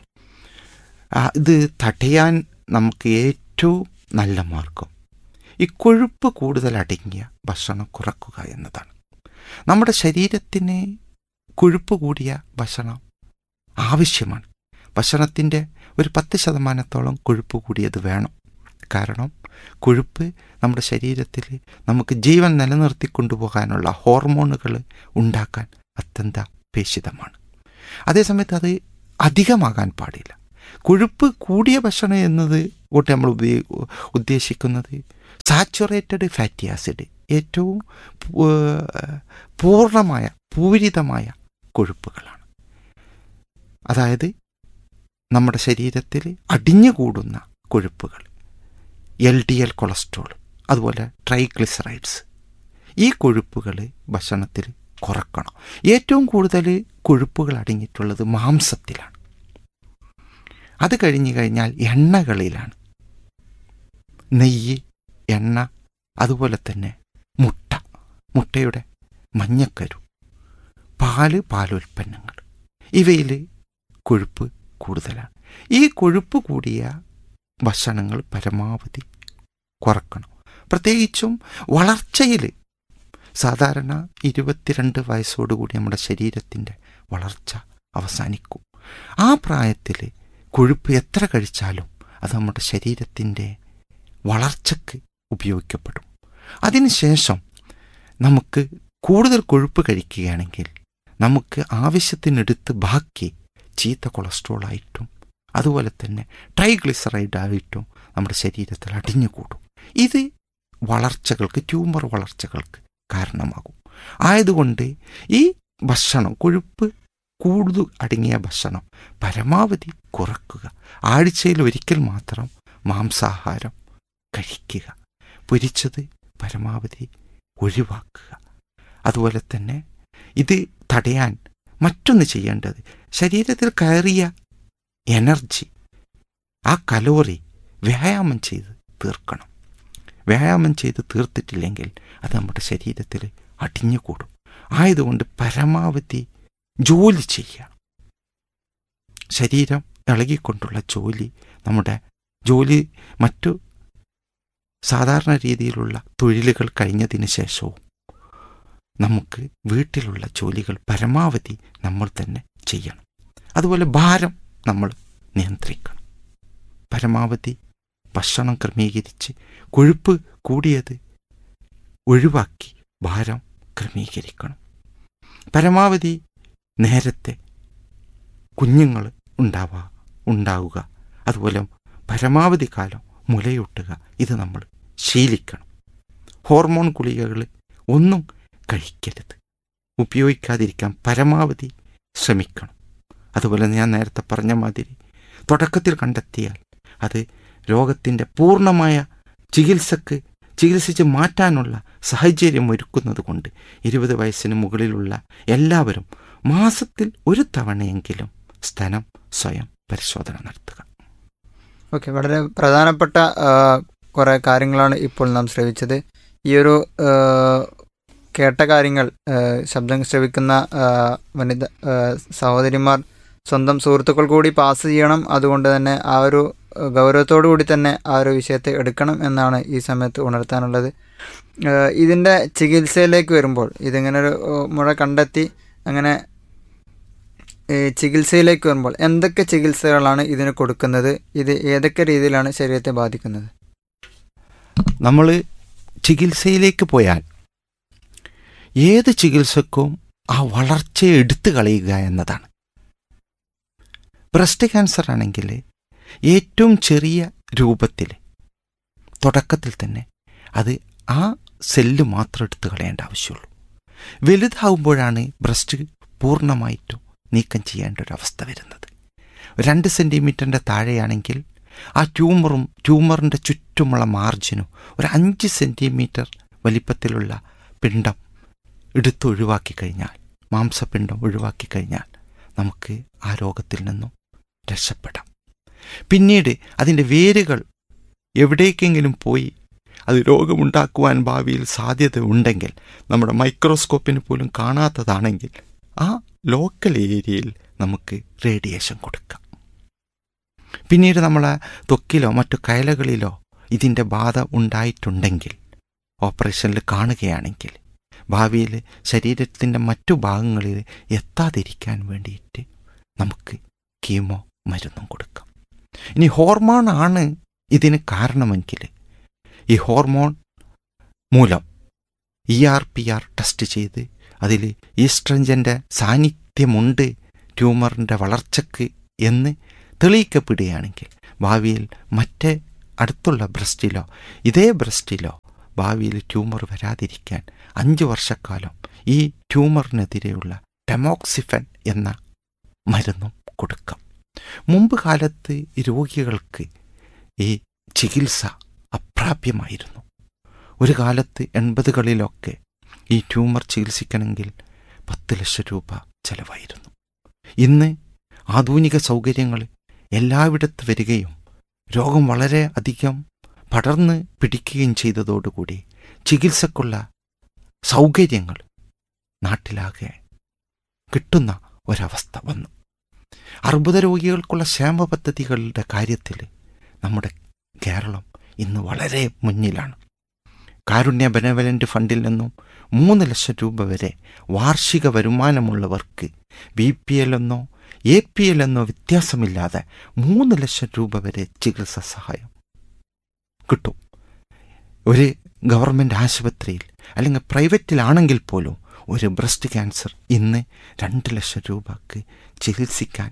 ആ, ഇത് തടയാൻ നമുക്ക് ഏറ്റവും നല്ല മാർഗം ഈ കൊഴുപ്പ് കൂടുതൽ അടങ്ങിയ ഭക്ഷണം കുറക്കുക എന്നതാണ് നമ്മുടെ ശരീരത്തിന് കൊഴുപ്പ് കൂടിയ ഭക്ഷണം ആവശ്യമാണ് ഭക്ഷണത്തിൻ്റെ ഒരു പത്ത് ശതമാനത്തോളം കൊഴുപ്പ് കൂടിയത് വേണം കാരണം കൊഴുപ്പ് നമ്മുടെ ശരീരത്തിൽ നമുക്ക് ജീവൻ നിലനിർത്തി കൊണ്ടുപോകാനുള്ള ഹോർമോണുകൾ ഉണ്ടാക്കാൻ അത്യന്താപേക്ഷിതമാണ് അതേസമയത്ത് അത് അധികമാകാൻ പാടില്ല കൊഴുപ്പ് കൂടിയ ഭക്ഷണം എന്നത് കൊണ്ട് നമ്മൾ ഉപയോ- ഉദ്ദേശിക്കുന്നത് സാച്ചുറേറ്റഡ് ഫാറ്റി ആസിഡ് ഏറ്റവും പൂ- പൂർണ്ണമായ പൂരിതമായ കൊഴുപ്പുകളാണ് അതായത് നമ്മുടെ ശരീരത്തിൽ അടിഞ്ഞുകൂടുന്ന കൊഴുപ്പുകൾ എൽ ഡി എൽ കൊളസ്ട്രോൾ അതുപോലെ ട്രൈഗ്ലിസറൈഡ്സ് ഈ കൊഴുപ്പുകൾ ഭക്ഷണത്തിൽ കുറക്കണം ഏറ്റവും കൂടുതൽ കൊഴുപ്പുകൾ അടങ്ങിയിട്ടുള്ളത് മാംസത്തിലാണ് അത് കഴിഞ്ഞു കഴിഞ്ഞാൽ എണ്ണകളിലാണ് നെയ്യ് എണ്ണ അതുപോലെ തന്നെ മുട്ട മുട്ടയുടെ മഞ്ഞക്കരു പാല് പാലുൽപ്പന്നങ്ങൾ ഇവയിൽ കൊഴുപ്പ് കൂടുതലാണ് ഈ കൊഴുപ്പ് കൂടിയ ഭക്ഷണങ്ങൾ പരമാവധി കുറക്കണം പ്രത്യേകിച്ചും വളർച്ചയിൽ സാധാരണ ഇരുപത്തിരണ്ട് വയസ്സോടുകൂടി നമ്മുടെ ശരീരത്തിൻ്റെ വളർച്ച അവസാനിക്കും ആ പ്രായത്തിൽ കൊഴുപ്പ് എത്ര കഴിച്ചാലും അത് നമ്മുടെ ശരീരത്തിൻ്റെ വളർച്ചയ്ക്ക് ഉപയോഗിക്കപ്പെടും അതിനുശേഷം നമുക്ക് കൂടുതൽ കൊഴുപ്പ് കഴിക്കുകയാണെങ്കിൽ നമുക്ക് ആവശ്യത്തിനെടുത്ത് ബാക്കി ചീത്ത കൊളസ്ട്രോൾ ആയിട്ടും അതുപോലെ തന്നെ ട്രൈഗ്ലിസറൈഡ് ആയിട്ടും നമ്മുടെ ശരീരത്തിൽ അടിഞ്ഞുകൂടും ഇത് വളർച്ചകൾക്ക് ട്യൂമർ വളർച്ചകൾക്ക് കാരണമാകും ആയതുകൊണ്ട് ഈ ഭക്ഷണം കൊഴുപ്പ് കൂടുതൽ അടങ്ങിയ ഭക്ഷണം പരമാവധി കുറക്കുക ആഴ്ചയിൽ ഒരിക്കൽ മാത്രം മാംസാഹാരം കഴിക്കുക പൊരിച്ചത് പരമാവധി ഒഴിവാക്കുക അതുപോലെ തന്നെ ഇത് തടയാൻ മറ്റൊന്ന് ചെയ്യേണ്ടത് ശരീരത്തിൽ കയറിയ എനർജി ആ കലോറി വ്യായാമം ചെയ്ത് തീർക്കണം വ്യായാമം ചെയ്ത് തീർത്തിട്ടില്ലെങ്കിൽ അത് നമ്മുടെ ശരീരത്തിൽ അടിഞ്ഞുകൂടും ആയതുകൊണ്ട് പരമാവധി ജോലി ചെയ്യുക ശരീരം ഇളകിക്കൊണ്ടുള്ള ജോലി നമ്മുടെ ജോലി മറ്റു സാധാരണ രീതിയിലുള്ള തൊഴിലുകൾ കഴിഞ്ഞതിന് ശേഷവും നമുക്ക് വീട്ടിലുള്ള ജോലികൾ പരമാവധി നമ്മൾ തന്നെ ചെയ്യണം അതുപോലെ ഭാരം നമ്മൾ നിയന്ത്രിക്കണം പരമാവധി ഭക്ഷണം ക്രമീകരിച്ച് കൊഴുപ്പ് കൂടിയത് ഒഴിവാക്കി ഭാരം ക്രമീകരിക്കണം പരമാവധി നേരത്തെ കുഞ്ഞുങ്ങൾ ഉണ്ടാവുക ഉണ്ടാവുക അതുപോലെ പരമാവധി കാലം മുലയൂട്ടുക ഇത് നമ്മൾ ശീലിക്കണം ഹോർമോൺ ഗുളികകൾ ഒന്നും കഴിക്കരുത് ഉപയോഗിക്കാതിരിക്കാൻ പരമാവധി ശ്രമിക്കണം അതുപോലെ ഞാൻ നേരത്തെ പറഞ്ഞ മാതിരി തുടക്കത്തിൽ കണ്ടെത്തിയാൽ അത് രോഗത്തിൻ്റെ പൂർണ്ണമായ ചികിത്സക്ക് ചികിത്സിച്ച് മാറ്റാനുള്ള സാഹചര്യം ഒരുക്കുന്നത് കൊണ്ട് ഇരുപത് വയസ്സിന് മുകളിലുള്ള എല്ലാവരും മാസത്തിൽ ഒരു തവണയെങ്കിലും സ്തനം സ്വയം പരിശോധന നടത്തുക ഓക്കെ വളരെ പ്രധാനപ്പെട്ട ആ, കുറേ കാര്യങ്ങളാണ് ഇപ്പോൾ നാം ശ്രവിച്ചത് ഈ ഒരു ആ, കേട്ട കാര്യങ്ങൾ ആ, ശബ്ദം ശ്രവിക്കുന്ന ആ, വനിത ആ, സഹോദരിമാർ സ്വന്തം സുഹൃത്തുക്കൾ കൂടി പാസ് ചെയ്യണം അതുകൊണ്ട് തന്നെ ആ ഒരു ഗൗരവത്തോടു കൂടി തന്നെ ആ ഒരു വിഷയത്തെ എടുക്കണം എന്നാണ് ഈ സമയത്ത് ഉണർത്താനുള്ളത് ആ, ഇതിൻ്റെ ചികിത്സയിലേക്ക് വരുമ്പോൾ ഇതിങ്ങനെ ഒരു ആ, മുഴ കണ്ടെത്തി അങ്ങനെ ഈ ചികിത്സയിലേക്ക് വരുമ്പോൾ എന്തൊക്കെ ചികിത്സകളാണ് ഇതിന് കൊടുക്കുന്നത് ഇത് ഏതൊക്കെ രീതിയിലാണ് ശരീരത്തെ ബാധിക്കുന്നത് നമ്മൾ ചികിത്സയിലേക്ക് പോയാൽ ഏത് ചികിത്സക്കും ആ വളർച്ചയെ എടുത്തു കളയുക എന്നതാണ് ബ്രസ്റ്റ് ക്യാൻസർ ആണെങ്കിൽ ഏറ്റവും ചെറിയ രൂപത്തിൽ തുടക്കത്തിൽ തന്നെ അത് ആ സെല്ല് മാത്രം എടുത്തു കളയേണ്ട ആവശ്യമുള്ളൂ വലുതാവുമ്പോഴാണ് ബ്രസ്റ്റ് പൂർണ്ണമായിട്ടും നീക്കം ചെയ്യേണ്ട ഒരു അവസ്ഥ വരുന്നത് രണ്ട് സെൻറ്റിമീറ്ററിൻ്റെ താഴെയാണെങ്കിൽ ആ ട്യൂമറും ട്യൂമറിൻ്റെ ചുറ്റുമുള്ള മാർജിനും ഒരു അഞ്ച് സെൻറ്റിമീറ്റർ വലിപ്പത്തിലുള്ള പിണ്ടം എടുത്ത് ഒഴിവാക്കി കഴിഞ്ഞാൽ മാംസപിണ്ഡം ഒഴിവാക്കി കഴിഞ്ഞാൽ നമുക്ക് ആ രോഗത്തിൽ നിന്നും രക്ഷപ്പെടാം പിന്നീട് അതിൻ്റെ വേരുകൾ എവിടേക്കെങ്കിലും പോയി അത് രോഗമുണ്ടാക്കുവാൻ ഭാവിയിൽ സാധ്യത ഉണ്ടെങ്കിൽ നമ്മുടെ മൈക്രോസ്കോപ്പിന് പോലും കാണാത്തതാണെങ്കിൽ ആ ലോക്കൽ ഏരിയയിൽ നമുക്ക് റേഡിയേഷൻ കൊടുക്കാം പിന്നീട് നമ്മളെ ത്വക്കിലോ മറ്റു കയലകളിലോ ഇതിൻ്റെ ബാധ ഉണ്ടായിട്ടുണ്ടെങ്കിൽ ഓപ്പറേഷനിൽ കാണുകയാണെങ്കിൽ ഭാവിയിൽ ശരീരത്തിൻ്റെ മറ്റു ഭാഗങ്ങളിൽ എത്താതിരിക്കാൻ വേണ്ടിയിട്ട് നമുക്ക് കീമോ മരുന്നും കൊടുക്കാം ഇനി ഹോർമോൺ ആണ് ഇതിന് കാരണമെങ്കിൽ ഈ ഹോർമോൺ മൂലം E R P R test ചെയ്ത് അതിൽ ഈസ്ട്രഞ്ചൻ്റെ സാന്നിധ്യമുണ്ട് ട്യൂമറിൻ്റെ വളർച്ചയ്ക്ക് എന്ന് തെളിയിക്കപ്പെടുകയാണെങ്കിൽ ഭാവിയിൽ മറ്റേ അടുത്തുള്ള ബ്രസ്റ്റിലോ ഇതേ ബ്രസ്റ്റിലോ ഭാവിയിൽ ട്യൂമർ വരാതിരിക്കാൻ അഞ്ച് വർഷക്കാലം ഈ ട്യൂമറിനെതിരെയുള്ള ടെമോക്സിഫൻ എന്ന മരുന്നും കൊടുക്കാം മുമ്പ് കാലത്ത് ഈ രോഗികൾക്ക് ഈ ചികിത്സ അപ്രാപ്യമായിരുന്നു ഒരു കാലത്ത് എൺപതുകളിലൊക്കെ ഈ ട്യൂമർ ചികിത്സിക്കണമെങ്കിൽ പത്ത് ലക്ഷം രൂപ ചെലവായിരുന്നു ഇന്ന് ആധുനിക സൗകര്യങ്ങൾ എല്ലായിടത്ത് വരികയും രോഗം വളരെ അധികം പടർന്ന് പിടിക്കുകയും ചെയ്തതോടുകൂടി ചികിത്സക്കുള്ള സൗകര്യങ്ങൾ നാട്ടിലാകെ കിട്ടുന്ന ഒരവസ്ഥ വന്നു അർബുദ രോഗികൾക്കുള്ള ക്ഷേമ പദ്ധതികളുടെ കാര്യത്തിൽ നമ്മുടെ കേരളം ഇന്ന് വളരെ മുന്നിലാണ് കാരുണ്യ ബെനവലൻ്റ് ഫണ്ടിൽ നിന്നും മൂന്ന് ലക്ഷം രൂപ വരെ വാർഷിക വരുമാനമുള്ളവർക്ക് ബി പി എൽ എന്നോ എ പി എൽ എന്നോ വ്യത്യാസമില്ലാതെ മൂന്ന് ലക്ഷം രൂപ വരെ ചികിത്സാ സഹായം കിട്ടും ഒരു ഗവൺമെൻറ് ആശുപത്രിയിൽ അല്ലെങ്കിൽ പ്രൈവറ്റിലാണെങ്കിൽ പോലും ഒരു ബ്രസ്റ്റ് ക്യാൻസർ ഇന്ന് രണ്ട് ലക്ഷം രൂപക്ക് ചികിത്സിക്കാൻ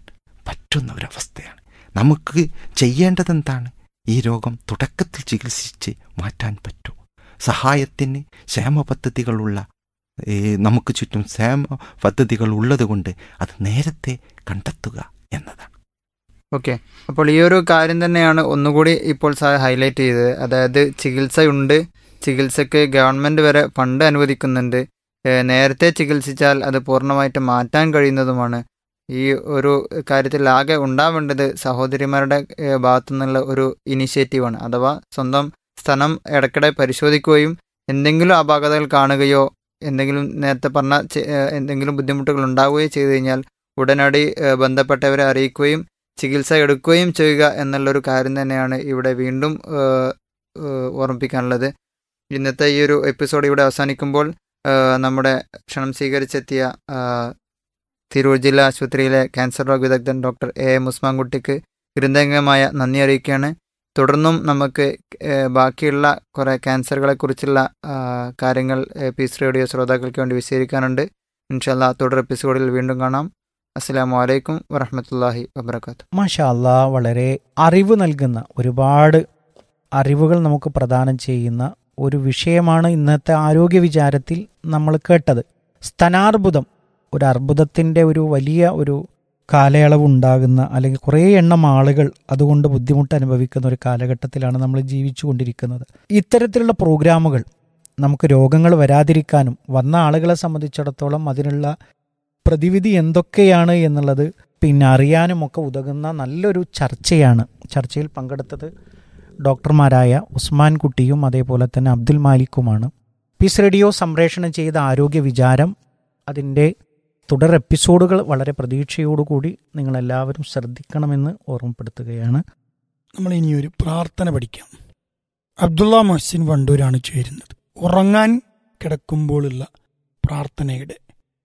പറ്റുന്ന ഒരവസ്ഥയാണ് നമുക്ക് ചെയ്യേണ്ടത് എന്താണ് ഈ രോഗം തുടക്കത്തിൽ ചികിത്സിച്ച് മാറ്റാൻ പറ്റും സഹായത്തിന് ക്ഷേമ പദ്ധതികളുള്ള ഏ, നമുക്ക് ചുറ്റും ക്ഷേമ പദ്ധതികൾ ഉള്ളതുകൊണ്ട് അത് നേരത്തെ കണ്ടെത്തുക എന്നതാണ് ഓക്കെ അപ്പോൾ ഈ ഒരു കാര്യം തന്നെയാണ് ഒന്നുകൂടി ഇപ്പോൾ സാർ ഹൈലൈറ്റ് ചെയ്തത് അതായത് ചികിത്സയുണ്ട് ചികിത്സയ്ക്ക് ഗവൺമെൻറ് വരെ ഫണ്ട് അനുവദിക്കുന്നുണ്ട് ഏഹ് നേരത്തെ ചികിത്സിച്ചാൽ അത് പൂർണ്ണമായിട്ട് മാറ്റാൻ കഴിയുന്നതുമാണ് ഈ ഒരു കാര്യത്തിൽ ആകെ ഉണ്ടാവേണ്ടത് സഹോദരിമാരുടെ ഏഹ് ഭാഗത്തു നിന്നുള്ള ഒരു ഇനിഷ്യേറ്റീവാണ് അഥവാ സ്വന്തം സ്ഥലം ഇടയ്ക്കിടെ പരിശോധിക്കുകയും എന്തെങ്കിലും അപാകതകൾ കാണുകയോ എന്തെങ്കിലും നേരത്തെ പറഞ്ഞ ചെ- ഏഹ് എന്തെങ്കിലും ബുദ്ധിമുട്ടുകൾ ഉണ്ടാവുകയോ ചെയ്തു കഴിഞ്ഞാൽ ഉടനടി ഏഹ് ബന്ധപ്പെട്ടവരെ അറിയിക്കുകയും ചികിത്സ എടുക്കുകയും ചെയ്യുക എന്നുള്ളൊരു കാര്യം തന്നെയാണ് ഇവിടെ വീണ്ടും ഏഹ്, ഏഹ്, ഓർമ്മിപ്പിക്കാനുള്ളത് ഇന്നത്തെ ഈ ഒരു എപ്പിസോഡ് ഇവിടെ അവസാനിക്കുമ്പോൾ ഏഹ്, നമ്മുടെ ക്ഷണം സ്വീകരിച്ചെത്തിയ ഏഹ്, തിരൂർ ജില്ലാ ആശുപത്രിയിലെ ക്യാൻസർ രോഗ വിദഗ്ധൻ ഡോക്ടർ എ എം ഉസ്മാൻകുട്ടിക്ക് ഹൃദയംഗമായ നന്ദി അറിയിക്കുകയാണ് തുടർന്നും നമുക്ക് ഏഹ്, ബാക്കിയുള്ള കുറേ ക്യാൻസറുകളെക്കുറിച്ചുള്ള ആഹ്, കാര്യങ്ങൾ ഏഹ്, പീസ് റേഡിയോ ശ്രോതാക്കൾക്ക് വേണ്ടി വിശദീകരിക്കാനുണ്ട് ഇൻഷല്ല തുടർ എപ്പിസോഡിൽ വീണ്ടും കാണാം അസ്സലാമു അലൈക്കും വറഹമത്തല്ലാഹി വബർക്കാത്തു മാഷാ അല്ലാ വളരെ അറിവ് നൽകുന്ന ഒരുപാട് അറിവുകൾ നമുക്ക് പ്രദാനം ചെയ്യുന്ന ഒരു വിഷയമാണ് ഇന്നത്തെ ആരോഗ്യ വിചാരത്തിൽ നമ്മൾ കേട്ടത് സ്തനാർബുദം ഒരു അർബുദത്തിൻ്റെ ഒരു വലിയ ഒരു കാലയളവ് ഉണ്ടാകുന്ന അല്ലെങ്കിൽ കുറേ എണ്ണം ആളുകൾ അതുകൊണ്ട് ബുദ്ധിമുട്ട് അനുഭവിക്കുന്ന ഒരു കാലഘട്ടത്തിലാണ് നമ്മൾ ജീവിച്ചു കൊണ്ടിരിക്കുന്നത് ഇത്തരത്തിലുള്ള പ്രോഗ്രാമുകൾ നമുക്ക് രോഗങ്ങൾ വരാതിരിക്കാനും വന്ന ആളുകളെ സംബന്ധിച്ചിടത്തോളം അതിനുള്ള പ്രതിവിധി എന്തൊക്കെയാണ് എന്നുള്ളത് പിന്നെ അറിയാനുമൊക്കെ ഉതകുന്ന നല്ലൊരു ചർച്ചയാണ് ചർച്ചയിൽ പങ്കെടുത്തത് ഡോക്ടർമാരായ ഉസ്മാൻ കുട്ടിയും അതേപോലെ തന്നെ അബ്ദുൽ മാലിക്കുമാണ് പീസ് റേഡിയോ സംപ്രേഷണം ചെയ്ത ആരോഗ്യ വിചാരം അതിൻ്റെ തുടർ എപ്പിസോഡുകൾ വളരെ പ്രതീക്ഷയോടുകൂടി നിങ്ങളെല്ലാവരും ശ്രദ്ധിക്കണമെന്ന് ഓർമ്മപ്പെടുത്തുകയാണ് നമ്മൾ ഇനി ഒരു പ്രാർത്ഥന പഠിക്കാം അബ്ദുള്ള മഹ്സിൻ വണ്ടൂരാണ് ചേരുന്നത് ഉറങ്ങാൻ കിടക്കുമ്പോഴുള്ള പ്രാർത്ഥനയുടെ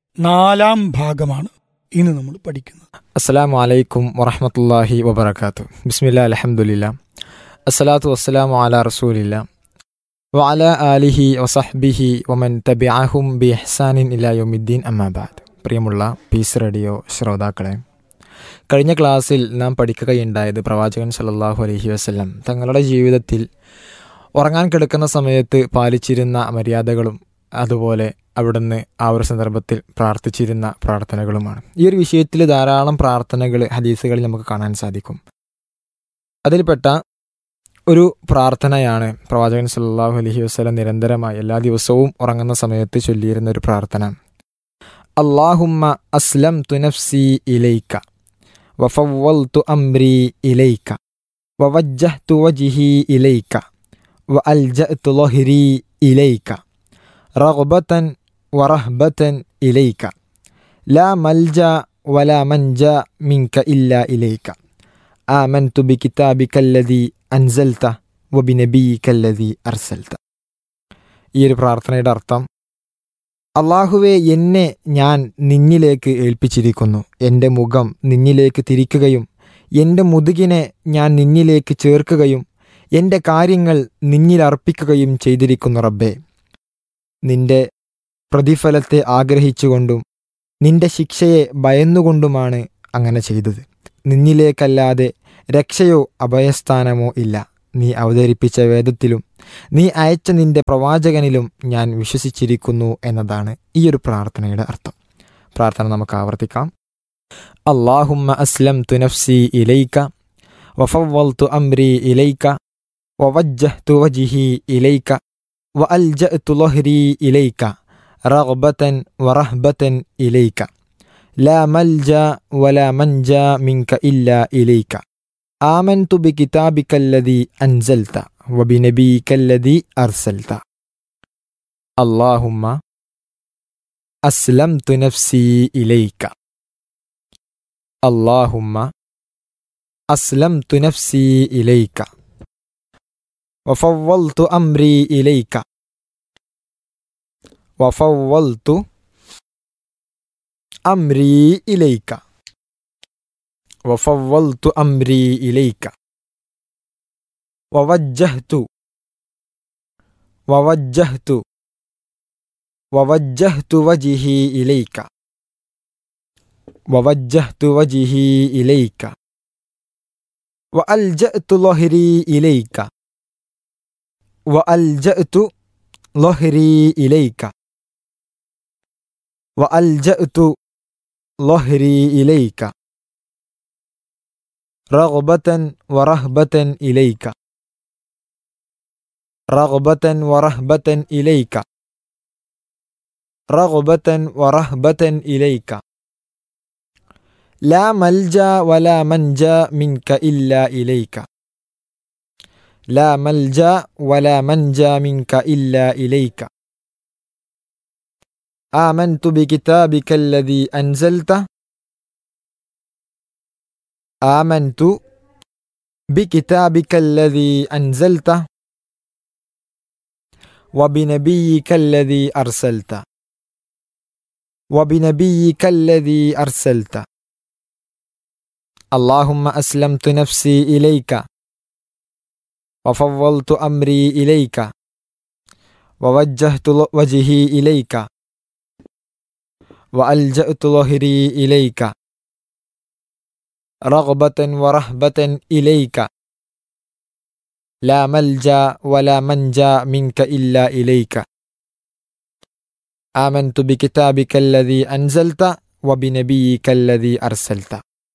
നാലാം ഭാഗമാണ് ഇന്ന് നമ്മൾ പഠിക്കുന്നത് അസ്സലാമു അലൈക്കും വറഹമത്തല്ലാഹി വബർക്കാത്തു ബിസ്മില്ല അലഹമുല്ല അസ്സലാത്തു വസ്സലാമു അല റസൂലില്ല വഅല ആലിഹി വസഹ്ബിഹി വമൻ തബിഅഹും ബി ഇഹ്സാനിൻ ഇലാ യൗമിദ്ദീൻ അമ്മാബാദ് പ്രിയമുള്ള പീസ് റേഡിയോ ശ്രോതാക്കളെ കഴിഞ്ഞ ക്ലാസ്സിൽ നാം പഠിക്കുകയുണ്ടായത് പ്രവാചകൻ സല്ലല്ലാഹു അലൈഹി വസല്ലം തങ്ങളുടെ ജീവിതത്തിൽ ഉറങ്ങാൻ കിടക്കുന്ന സമയത്ത് പാലിച്ചിരുന്ന മര്യാദകളും അതുപോലെ അവിടുന്ന് ആ ഒരു സന്ദർഭത്തിൽ പ്രാർത്ഥിച്ചിരുന്ന പ്രാർത്ഥനകളുമാണ് ഈ ഒരു വിഷയത്തിൽ ധാരാളം പ്രാർത്ഥനകൾ ഹദീസുകളിൽ നമുക്ക് കാണാൻ സാധിക്കും അതിൽപ്പെട്ട ഒരു പ്രാർത്ഥനയാണ് പ്രവാചകൻ സല്ലല്ലാഹു അലൈഹി വസല്ലം നിരന്തരമായി എല്ലാ ദിവസവും ഉറങ്ങുന്ന സമയത്ത് ചൊല്ലിയിരുന്ന ഒരു പ്രാർത്ഥന അള്ളാഹുമ്മ അസ്ലം തുനഫ്സി ഇലൈക്ക വഫവ്വൽതു അംരി ഇലൈക്ക വവജ്ജഹ്തു വജ്ഹി ഇലൈക്ക വഅൽജഅ്തു ളഹ്രി ഇലൈക്ക റഗ്ബതൻ ورهبة إليك لا ملجأ ولا منجا منك إلا إليك آمنت بكتابك الذي أنزلته وبنبيك الذي أرسلته ഈ ഒരു പ്രാർത്ഥനയുടെ അർത്ഥം അള്ളാഹുവെ എന്നെ ഞാൻ നിന്നിലേക്ക് ഏൽപ്പിച്ചിരിക്കുന്നു എൻ്റെ മുഖം നിന്നിലേക്ക് തിരിക്കുകയും എൻ്റെ മുതുകിനെ ഞാൻ നിന്നിലേക്ക് ചേർക്കുകയും എൻ്റെ കാര്യങ്ങൾ നിന്നിലർപ്പിക്കുകയും ചെയ്തിരിക്കുന്നു റബ്ബേ നിന്റെ പ്രതിഫലത്തെ ആഗ്രഹിച്ചുകൊണ്ടും നിന്റെ ശിക്ഷയെ ഭയന്നുകൊണ്ടുമാണ് അങ്ങനെ ചെയ്തത് നിന്നിലേക്കല്ലാതെ രക്ഷയോ അഭയസ്ഥാനമോ ഇല്ല നീ അവതരിപ്പിച്ച വേദത്തിലും നീ അയച്ച നിന്റെ പ്രവാചകനിലും ഞാൻ വിശ്വസിച്ചിരിക്കുന്നു എന്നതാണ് ഈ ഒരു പ്രാർത്ഥനയുടെ അർത്ഥം പ്രാർത്ഥന നമുക്ക് ആവർത്തിക്കാം അള്ളാഹുമ്മ അസ്ലം തുനഫ്സി ഇലൈക്ക വഫവ്വൽതു അംരി ഇലൈക്ക വവജ്ജഹ്തു വജിഹി ഇലൈക്ക وألجأت ظهري إليك رغبة ورهبة إليك لا ملجأ ولا منجا منك إلا إليك آمنت بكتابك الذي أنزلت وبنبيك الذي أرسلت اللهم أسلمت نفسي إليك اللهم أسلمت نفسي إليك وفوضت أمري إليك وفوضت أمري إليك وفوضت أمري إليك ووجهت ووجهت ووجهت وجهي إليك ووجهت وجهي إليك وألجأت ظهري إليك وألجأت ظهري إليك وألجأت ظهري إليك رغبة ورهبة إليك رغبة ورهبة إليك رغبة ورهبة إليك لا ملجا ولا منجا منك إلا إليك لا ملجا ولا منجا منك إلا إليك آمنت بكتابك الذي أنزلت آمنت بكتابك الذي أنزلت وبنبيك الذي أرسلت وبنبيك الذي أرسلت اللهم أسلمت نفسي إليك وفوضت أمري إليك ووجهت وجهي إليك وألجأت ظهري إليك رغبة ورهبة إليك لا ملجا ولا منجا منك إلا إليك آمنت بكتابك الذي أنزلت وبنبيك الذي أرسلت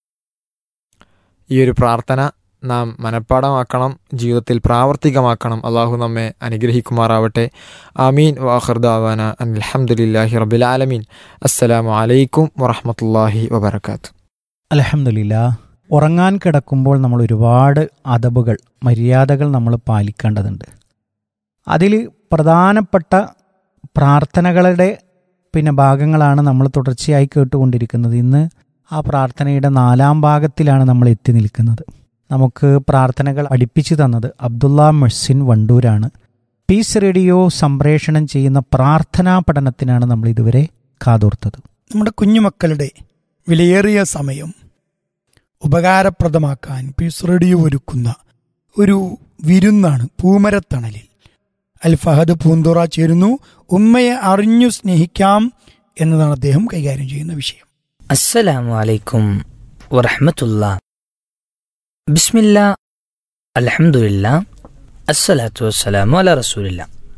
ഈ ഒരു പ്രാർത്ഥന നാം മനഃപ്പാടമാക്കണം ജീവിതത്തിൽ പ്രാവർത്തികമാക്കണം അള്ളാഹു നമ്മെ അനുഗ്രഹിക്കുമാറാവട്ടെ ആമീൻ വാഹർദാവാന അലഹമുല്ലാഹി റബിൽ ആലമീൻ അസ്സലാമു അലൈക്കും വറഹമത്തല്ലാഹി വബർക്കാത്തു അലഹമില്ല ഉറങ്ങാൻ കിടക്കുമ്പോൾ നമ്മൾ ഒരുപാട് അതബുകൾ മര്യാദകൾ നമ്മൾ പാലിക്കേണ്ടതുണ്ട് അതിൽ പ്രധാനപ്പെട്ട പ്രാർത്ഥനകളുടെ പിന്നെ ഭാഗങ്ങളാണ് നമ്മൾ തുടർച്ചയായി കേട്ടുകൊണ്ടിരിക്കുന്നത് ഇന്ന് ആ പ്രാർത്ഥനയുടെ നാലാം ഭാഗത്തിലാണ് നമ്മൾ എത്തി നിൽക്കുന്നത് നമുക്ക് പ്രാർത്ഥനകൾ അടുപ്പിച്ചു തന്നത് അബ്ദുള്ള മെഴ്സിൻ വണ്ടൂരാണ് പീസ് റേഡിയോ സംപ്രേഷണം ചെയ്യുന്ന പ്രാർത്ഥനാ പഠനത്തിനാണ് നമ്മൾ ഇതുവരെ കാതോർത്തത് നമ്മുടെ കുഞ്ഞുമക്കളുടെ വിലയേറിയ സമയം ഉപകാരപ്രദമാക്കാൻ പീസ് റേഡിയോ ഒരുക്കുന്ന ഒരു വിരുന്നാണ് പൂമരത്തണലിൽ അൽ ഫഹദ് പൂന്തുറ ചേരുന്നു ഉമ്മയെ അറിഞ്ഞു സ്നേഹിക്കാം എന്നതാണ് അദ്ദേഹം കൈകാര്യം ചെയ്യുന്ന വിഷയം അസ്സലാമു അലൈക്കും വറഹ്മത്തുള്ള ബിസ്മില്ല അൽഹംദുലില്ല അസ്സലാത്തു വസ്സലാമു അല റസൂലില്ല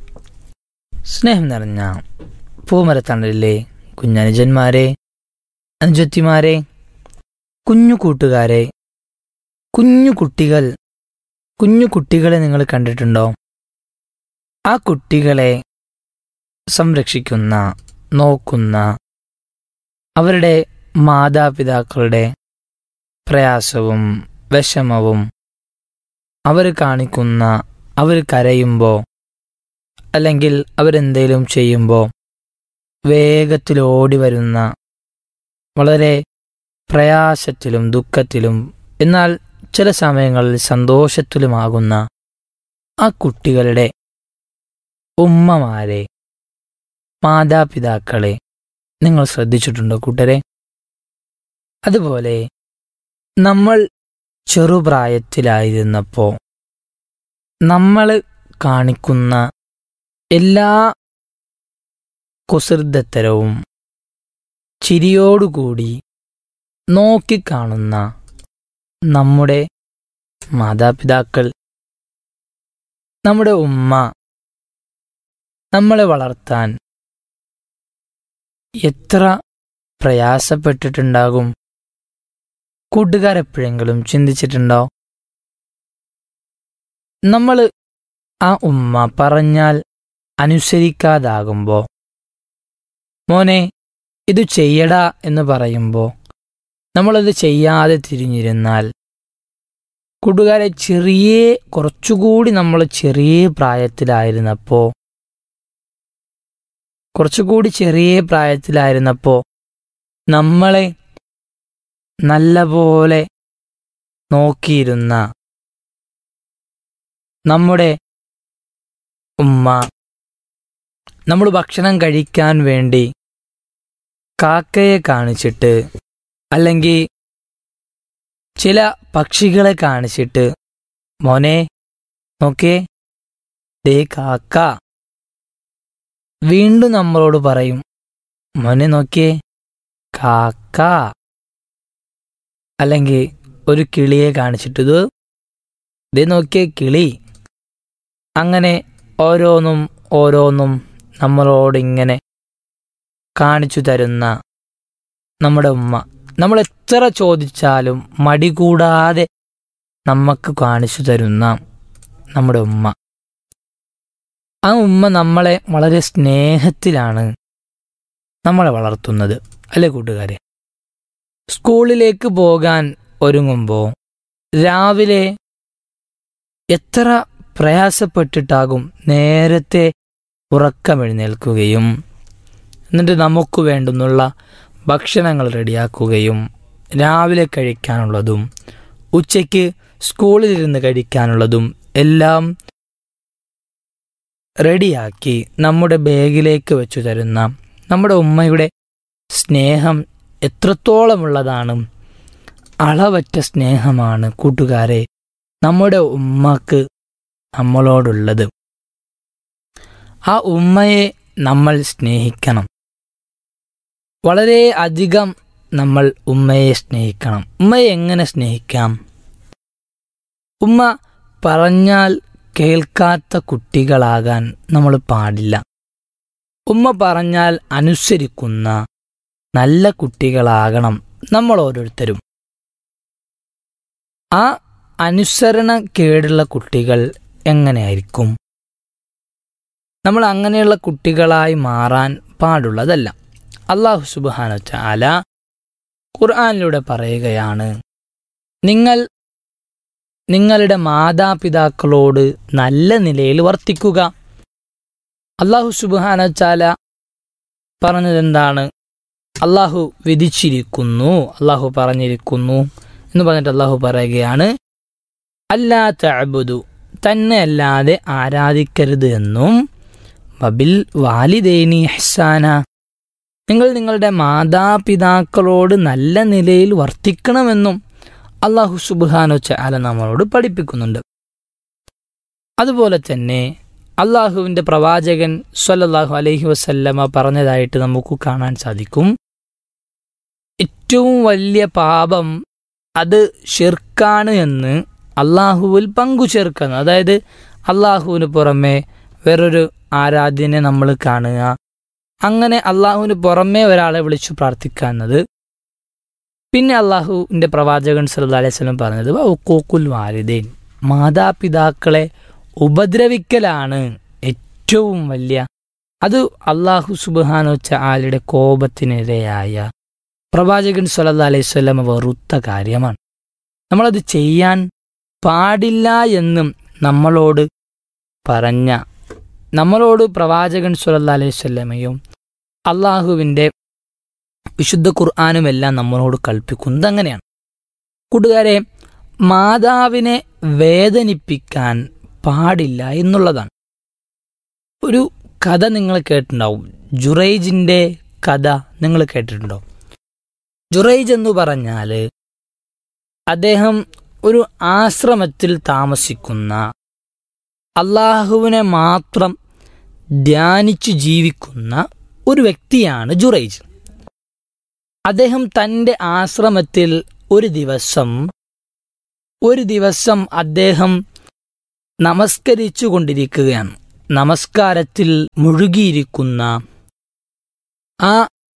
സ്നേഹം നിറഞ്ഞ പൂമരത്തണലിലെ കുഞ്ഞനുജന്മാരെ അനുജത്തിമാരെ കുഞ്ഞു കൂട്ടുകാരെ കുഞ്ഞു കുട്ടികൾ കുഞ്ഞു കുട്ടികളെ നിങ്ങൾ കണ്ടിട്ടുണ്ടോ ആ കുട്ടികളെ സംരക്ഷിക്കുന്ന നോക്കുന്ന അവരുടെ മാതാപിതാക്കളുടെ പ്രയാസവും വിഷമവും അവർ കാണിക്കുന്ന അവർ കരയുമ്പോൾ അല്ലെങ്കിൽ അവരെന്തേലും ചെയ്യുമ്പോൾ വേഗത്തിൽ ഓടി വരുന്ന വളരെ പ്രയാസത്തിലും ദുഃഖത്തിലും എന്നാൽ ചില സമയങ്ങളിൽ സന്തോഷത്തിലുമാകുന്ന ആ കുട്ടികളുടെ ഉമ്മമാരെ മാതാപിതാക്കളെ നിങ്ങൾ ശ്രദ്ധിച്ചിട്ടുണ്ടോ കൂട്ടരെ അതുപോലെ നമ്മൾ ചെറുപ്രായത്തിലായിരുന്നപ്പോൾ നമ്മൾ കാണിക്കുന്ന എല്ലാ കുസൃതത്തരവും ചിരിയോടുകൂടി നോക്കിക്കാണുന്ന നമ്മുടെ മാതാപിതാക്കൾ നമ്മുടെ ഉമ്മ നമ്മളെ വളർത്താൻ എത്ര പ്രയാസപ്പെട്ടിട്ടുണ്ടാകും കൂട്ടുകാരെപ്പോഴെങ്കിലും ചിന്തിച്ചിട്ടുണ്ടോ നമ്മൾ ആ ഉമ്മ പറഞ്ഞാൽ അനുസരിക്കാതാകുമ്പോൾ മോനെ ഇത് ചെയ്യടാ എന്ന് പറയുമ്പോൾ നമ്മളത് ചെയ്യാതെ തിരിഞ്ഞിരുന്നാൽ കൂട്ടുകാരെ ചെറിയ കുറച്ചുകൂടി നമ്മൾ ചെറിയ പ്രായത്തിലായിരുന്നപ്പോൾ കുറച്ചുകൂടി ചെറിയ പ്രായത്തിലായിരുന്നപ്പോൾ നമ്മളെ നല്ലപോലെ നോക്കിയിരുന്ന നമ്മുടെ ഉമ്മ നമ്മൾ ഭക്ഷണം കഴിക്കാൻ വേണ്ടി കാക്കയെ കാണിച്ചിട്ട് അല്ലെങ്കിൽ ചില പക്ഷികളെ കാണിച്ചിട്ട് മോനെ നോക്കേ ദേ കാക്ക വീണ്ടും നമ്മളോട് പറയും മോനെ നോക്കിയേ കാക്ക അല്ലെങ്കിൽ ഒരു കിളിയെ കാണിച്ചിട്ട് ഇത് ഇത് നോക്കിയ കിളി അങ്ങനെ ഓരോന്നും ഓരോന്നും നമ്മളോട് ഇങ്ങനെ കാണിച്ചു തരുന്ന നമ്മുടെ ഉമ്മ നമ്മൾ എത്ര ചോദിച്ചാലും മടി കൂടാതെ നമുക്ക് കാണിച്ചു തരുന്ന നമ്മുടെ ഉമ്മ ആ ഉമ്മ നമ്മളെ വളരെ സ്നേഹത്തിലാണ് നമ്മളെ വളർത്തുന്നത് അല്ലേ കൂട്ടുകാരെ സ്കൂളിലേക്ക് പോകാൻ ഒരുങ്ങുമ്പോൾ രാവിലെ എത്ര പ്രയാസപ്പെട്ടിട്ടാകും നേരത്തെ ഉറക്കമെഴുന്നേൽക്കുകയും എന്നിട്ട് നമുക്ക് വേണ്ടുന്നുള്ള ഭക്ഷണങ്ങൾ റെഡിയാക്കുകയും രാവിലെ കഴിക്കാനുള്ളതും ഉച്ചയ്ക്ക് സ്കൂളിലിരുന്ന് കഴിക്കാനുള്ളതും എല്ലാം റെഡിയാക്കി നമ്മുടെ ബാഗിലേക്ക് വെച്ചു തരുന്ന നമ്മുടെ ഉമ്മയുടെ സ്നേഹം എത്രത്തോളമുള്ളതാണ് അളവറ്റ സ്നേഹമാണ് കൂട്ടുകാരെ നമ്മുടെ ഉമ്മക്ക് നമ്മളോടുള്ളത് ആ ഉമ്മയെ നമ്മൾ സ്നേഹിക്കണം വളരെ അധികം നമ്മൾ ഉമ്മയെ സ്നേഹിക്കണം ഉമ്മയെ എങ്ങനെ സ്നേഹിക്കാം ഉമ്മ പറഞ്ഞാൽ കേൾക്കാത്ത കുട്ടികളാകാൻ നമ്മൾ പാടില്ല ഉമ്മ പറഞ്ഞാൽ അനുസരിക്കുന്ന നല്ല കുട്ടികളാകണം നമ്മൾ ഓരോരുത്തരും ആ അനുസരണ കേടുള്ള കുട്ടികൾ എങ്ങനെയായിരിക്കും നമ്മൾ അങ്ങനെയുള്ള കുട്ടികളായി മാറാൻ പാടുള്ളതല്ല അള്ളാഹു സുബാന ചാല ഖുർആാനിലൂടെ പറയുകയാണ് നിങ്ങൾ നിങ്ങളുടെ മാതാപിതാക്കളോട് നല്ല നിലയിൽ വർത്തിക്കുക അള്ളാഹു സുബാന ചാല പറഞ്ഞതെന്താണ് അള്ളാഹു വിധിച്ചിരിക്കുന്നു അള്ളാഹു പറഞ്ഞിരിക്കുന്നു എന്ന് പറഞ്ഞിട്ട് അള്ളാഹു പറയുകയാണ് അല്ലാ തഅബുദു തന്നെ അല്ലാതെ ആരാധിക്കരുത് എന്നും വബിൽ വാലിദേനി ഹസാന നിങ്ങൾ നിങ്ങളുടെ മാതാപിതാക്കളോട് നല്ല നിലയിൽ വർത്തിക്കണമെന്നും അള്ളാഹു സുബാനോ ചാല നമ്മളോട് പഠിപ്പിക്കുന്നുണ്ട് അതുപോലെ തന്നെ അള്ളാഹുവിൻ്റെ പ്രവാചകൻ സ്വല്ലല്ലാഹു അലൈഹി വസല്ലമ പറഞ്ഞതായിട്ട് നമുക്ക് കാണാൻ സാധിക്കും ഏറ്റവും വലിയ പാപം അത് ഷിർക്കാണ് എന്ന് അള്ളാഹുവിൽ പങ്കു ചേർക്കുന്നത് അതായത് അള്ളാഹുവിന് പുറമെ വേറൊരു ആരാധ്യനെ നമ്മൾ കാണുക അങ്ങനെ അള്ളാഹുവിന് പുറമെ ഒരാളെ വിളിച്ചു പ്രാർത്ഥിക്കുന്നത് പിന്നെ അള്ളാഹുവിൻ്റെ പ്രവാചകൻ സല്ലല്ലാഹു അലൈഹി വസല്ലം പറഞ്ഞത് ഉക്കൂക്കുൽ വാലിദൈൻ മാതാപിതാക്കളെ ഉപദ്രവിക്കലാണ് ഏറ്റവും വലിയ അത് അള്ളാഹു സുബാനോച്ച ആളുടെ കോപത്തിനിരയായ പ്രവാചകൻ സല്ലല്ലാഹു അലൈഹി വസല്ലം വെറുത്ത കാര്യമാണ് നമ്മളത് ചെയ്യാൻ പാടില്ല എന്നും നമ്മളോട് പറഞ്ഞ നമ്മളോട് പ്രവാചകൻ സല്ലല്ലാഹു അലൈഹി വസല്ലമയും അള്ളാഹുവിൻ്റെ വിശുദ്ധ ഖുർആാനുമെല്ലാം നമ്മളോട് കൽപ്പിക്കുന്നത് അങ്ങനെയാണ് കൂട്ടുകാരെ മാതാവിനെ വേദനിപ്പിക്കാൻ പാടില്ല എന്നുള്ളതാണ് ഒരു കഥ നിങ്ങൾ കേട്ടിട്ടുണ്ടാവും ജുറൈജിൻ്റെ കഥ നിങ്ങൾ കേട്ടിട്ടുണ്ടോ ജുറൈജ് എന്ന് പറഞ്ഞാൽ അദ്ദേഹം ഒരു ആശ്രമത്തിൽ താമസിക്കുന്ന അള്ളാഹുവിനെ മാത്രം ധ്യാനിച്ചു ജീവിക്കുന്ന ഒരു വ്യക്തിയാണ് ജുറൈജ് അദ്ദേഹം തൻ്റെ ആശ്രമത്തിൽ ഒരു ദിവസം ഒരു ദിവസം അദ്ദേഹം നമസ്കരിച്ചു കൊണ്ടിരിക്കുകയാണ് നമസ്കാരത്തിൽ മുഴുകിയിരിക്കുന്ന ആ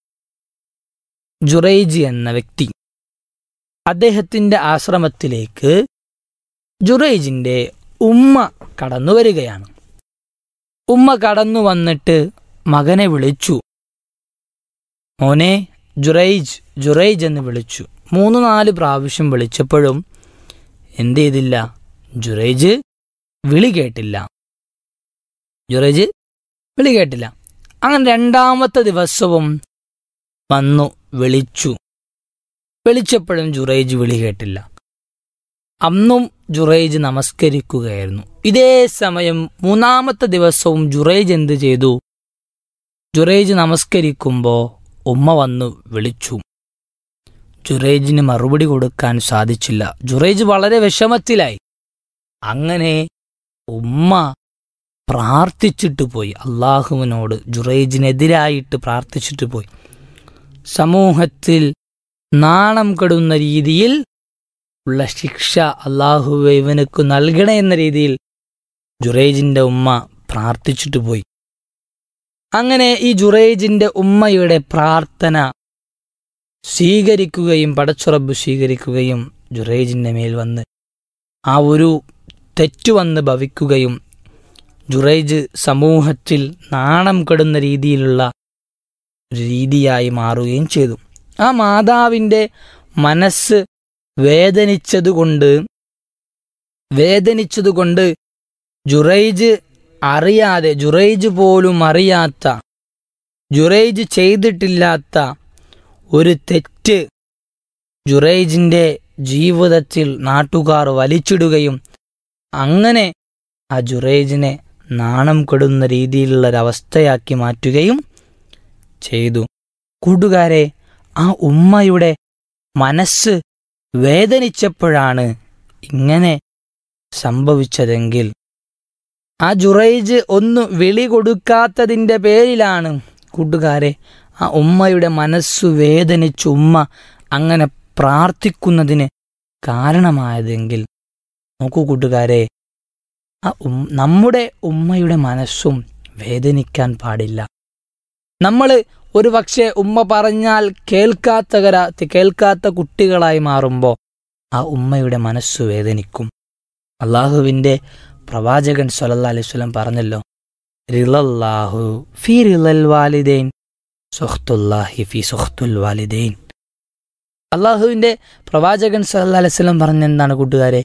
ജുറൈജ് എന്ന വ്യക്തി അദ്ദേഹത്തിന്റെ ആശ്രമത്തിലേക്ക് ജുറൈജിന്റെ ഉമ്മ കടന്നു വരികയാണ് ഉമ്മ കടന്നു വന്നിട്ട് മകനെ വിളിച്ചു മോനെ ജുറൈജ് ജുറൈജ് എന്ന് വിളിച്ചു മൂന്ന് നാല് പ്രാവശ്യം വിളിച്ചപ്പോഴും എന്ത് ചെയ്തില്ല ജുറൈജ് വിളി കേട്ടില്ല ജുറൈജ് വിളി കേട്ടില്ല അങ്ങനെ രണ്ടാമത്തെ ദിവസവും വന്നു വിളിച്ചു വിളിച്ചപ്പോഴും ജുറൈജ് വിളി കേട്ടില്ല അന്നും ജുറൈജ് നമസ്കരിക്കുകയായിരുന്നു ഇതേ സമയം മൂന്നാമത്തെ ദിവസവും ജുറൈജ് എന്ത് ചെയ്തു ജുറൈജ് നമസ്കരിക്കുമ്പോൾ ഉമ്മ വന്നു വിളിച്ചു ജുറൈജിന് മറുപടി കൊടുക്കാൻ സാധിച്ചില്ല ജുറൈജ് വളരെ വിഷമത്തിലായി അങ്ങനെ ഉമ്മ പ്രാർത്ഥിച്ചിട്ട് പോയി അള്ളാഹുവിനോട് ജുറൈജിനെതിരായിട്ട് പ്രാർത്ഥിച്ചിട്ട് പോയി സമൂഹത്തിൽ നാണം കെടുന്ന രീതിയിൽ ഉള്ള ശിക്ഷ അള്ളാഹുവെ ഇവനക്ക് നൽകണേ എന്ന രീതിയിൽ ജുറൈജിന്റെ ഉമ്മ പ്രാർത്ഥിച്ചിട്ട് പോയി അങ്ങനെ ഈ ജുറൈജിന്റെ ഉമ്മയുടെ പ്രാർത്ഥന സ്വീകരിക്കുകയും പടച്ചുറബ് സ്വീകരിക്കുകയും ജുറൈജിന്റെ മേൽ വന്ന് ആ ഒരു തെറ്റു വന്ന് ഭവിക്കുകയും ജുറൈജ് സമൂഹത്തിൽ നാണം കെടുന്ന രീതിയിലുള്ള ഒരു രീതിയായി മാറുകയും ചെയ്തു ആ മാതാവിൻ്റെ മനസ്സ് വേദനിച്ചതുകൊണ്ട് വേദനിച്ചതുകൊണ്ട് ജുറൈജ് അറിയാതെ ജുറൈജ് പോലും അറിയാത്ത ജുറൈജ് ചെയ്തിട്ടില്ലാത്ത ഒരു തെറ്റ് ജുറൈജിന്റെ ജീവിതത്തിൽ നാട്ടുകാർ വലിച്ചിടുകയും അങ്ങനെ ആ ജുറൈജിനെ നാണം കെടുന്ന രീതിയിലുള്ള ഒരവസ്ഥയാക്കി മാറ്റുകയും ചെയ്തു കൂട്ടുകാരെ ആ ഉമ്മയുടെ മനസ്സ് വേദനിച്ചപ്പോഴാണ് ഇങ്ങനെ സംഭവിച്ചതെങ്കിൽ ആ ജുറൈജ് ഒന്ന് വിളി കൊടുക്കാത്തതിൻ്റെ പേരിലാണ് കൂട്ടുകാരെ ആ ഉമ്മയുടെ മനസ്സു വേദനിച്ച് ഉമ്മ അങ്ങനെ പ്രാർത്ഥിക്കുന്നതിന് കാരണമായതെങ്കിൽ നോക്കൂ കൂട്ടുകാരെ ആ ഉം നമ്മുടെ ഉമ്മയുടെ മനസ്സും വേദനിക്കാൻ പാടില്ല നമ്മൾ ഒരു പക്ഷേ ഉമ്മ പറഞ്ഞാൽ കേൾക്കാത്തവര കേൾക്കാത്ത കുട്ടികളായി മാറുമ്പോൾ ആ ഉമ്മയുടെ മനസ്സു വേദനിക്കും അള്ളാഹുവിൻ്റെ പ്രവാചകൻ സല്ലല്ലാഹു അലൈഹി വസല്ലം പറഞ്ഞല്ലോ റിളല്ലാഹു ഫി റിളൽ വാലിദൈൻ സുഹ്തുല്ലാഹി ഫി സുഹ്തുൽ വാലിദൈൻ അള്ളാഹുവിൻ്റെ പ്രവാചകൻ സല്ലല്ലാഹു അലൈഹി വസല്ലം പറഞ്ഞ എന്താണ് കൂട്ടുകാരെ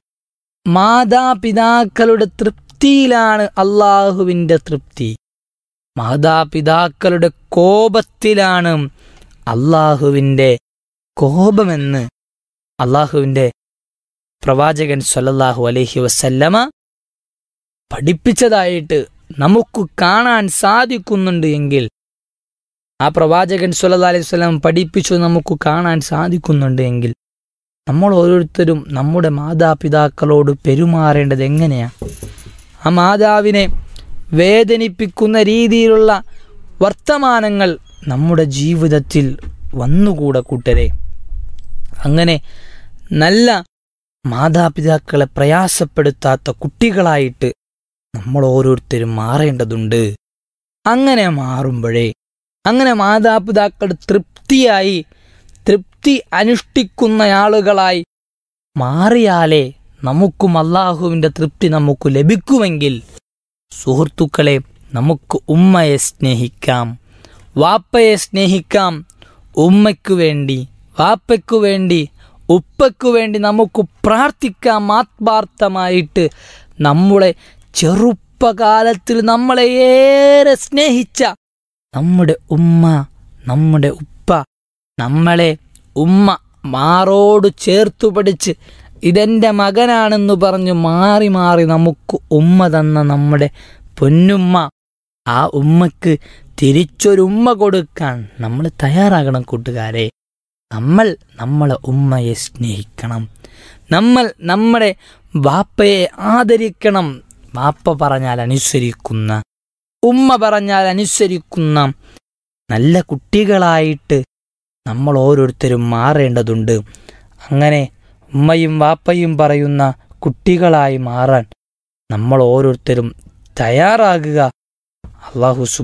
മാതാപിതാക്കളുടെ തൃപ്തിയിലാണ് അള്ളാഹുവിൻ്റെ തൃപ്തി മാതാപിതാക്കളുടെ കോപത്തിലാണ് അള്ളാഹുവിൻ്റെ കോപമെന്ന് അള്ളാഹുവിൻ്റെ പ്രവാചകൻ സല്ലല്ലാഹു അലൈഹി വസല്ലമ പഠിപ്പിച്ചതായിട്ട് നമുക്ക് കാണാൻ സാധിക്കുന്നുണ്ട് എങ്കിൽ ആ പ്രവാചകൻ സല്ലല്ലാഹു അലൈഹി വസല്ലം പഠിപ്പിച്ചു നമുക്ക് കാണാൻ സാധിക്കുന്നുണ്ട് എങ്കിൽ നമ്മൾ ഓരോരുത്തരും നമ്മുടെ മാതാപിതാക്കളോട് പെരുമാറേണ്ടത് എങ്ങനെയാ ആ മാതാവിനെ വേദനിപ്പിക്കുന്ന രീതിയിലുള്ള വർത്തമാനങ്ങൾ നമ്മുടെ ജീവിതത്തിൽ വന്നുകൂടെ കൂട്ടരെ അങ്ങനെ നല്ല മാതാപിതാക്കളെ പ്രയാസപ്പെടുത്താത്ത കുട്ടികളായിട്ട് നമ്മൾ ഓരോരുത്തരും മാറേണ്ടതുണ്ട് അങ്ങനെ മാറുമ്പോഴേ അങ്ങനെ മാതാപിതാക്കൾ തൃപ്തിയായി തൃപ്തി അനുഷ്ഠിക്കുന്ന ആളുകളായി മാറിയാലേ നമുക്കും അള്ളാഹുവിൻ്റെ തൃപ്തി നമുക്ക് ലഭിക്കുമെങ്കിൽ സുഹൃത്തുക്കളെ നമുക്ക് ഉമ്മയെ സ്നേഹിക്കാം വാപ്പയെ സ്നേഹിക്കാം ഉമ്മയ്ക്കു വേണ്ടി വാപ്പയ്ക്കു വേണ്ടി ഉപ്പയ്ക്കു വേണ്ടി നമുക്ക് പ്രാർത്ഥിക്കാം ആത്മാർത്ഥമായിട്ട് നമ്മുടെ ചെറുപ്പകാലത്തിൽ നമ്മളെ ഏറെ സ്നേഹിച്ച നമ്മുടെ ഉമ്മ നമ്മുടെ ഉപ്പ നമ്മളെ ഉമ്മ മാറോട് ചേർത്തു പഠിച്ച് ഇതെൻ്റെ മകനാണെന്ന് പറഞ്ഞു മാറി മാറി നമുക്ക് ഉമ്മ തന്ന നമ്മുടെ പൊന്നുമ്മ ആ ഉമ്മക്ക് തിരിച്ചൊരുമ്മ കൊടുക്കാൻ നമ്മൾ തയ്യാറാകണം കൂട്ടുകാരെ നമ്മൾ നമ്മളെ ഉമ്മയെ സ്നേഹിക്കണം നമ്മൾ നമ്മുടെ വാപ്പയെ ആദരിക്കണം വാപ്പ പറഞ്ഞാൽ അനുസരിക്കുന്ന ഉമ്മ പറഞ്ഞാൽ അനുസരിക്കുന്ന നല്ല കുട്ടികളായിട്ട് നമ്മൾ ഓരോരുത്തരും മാറേണ്ടതുണ്ട് അങ്ങനെ ഉമ്മയും വാപ്പയും പറയുന്ന കുട്ടികളായി മാറാൻ നമ്മൾ ഓരോരുത്തരും തയ്യാറാകുക അള്ളാഹു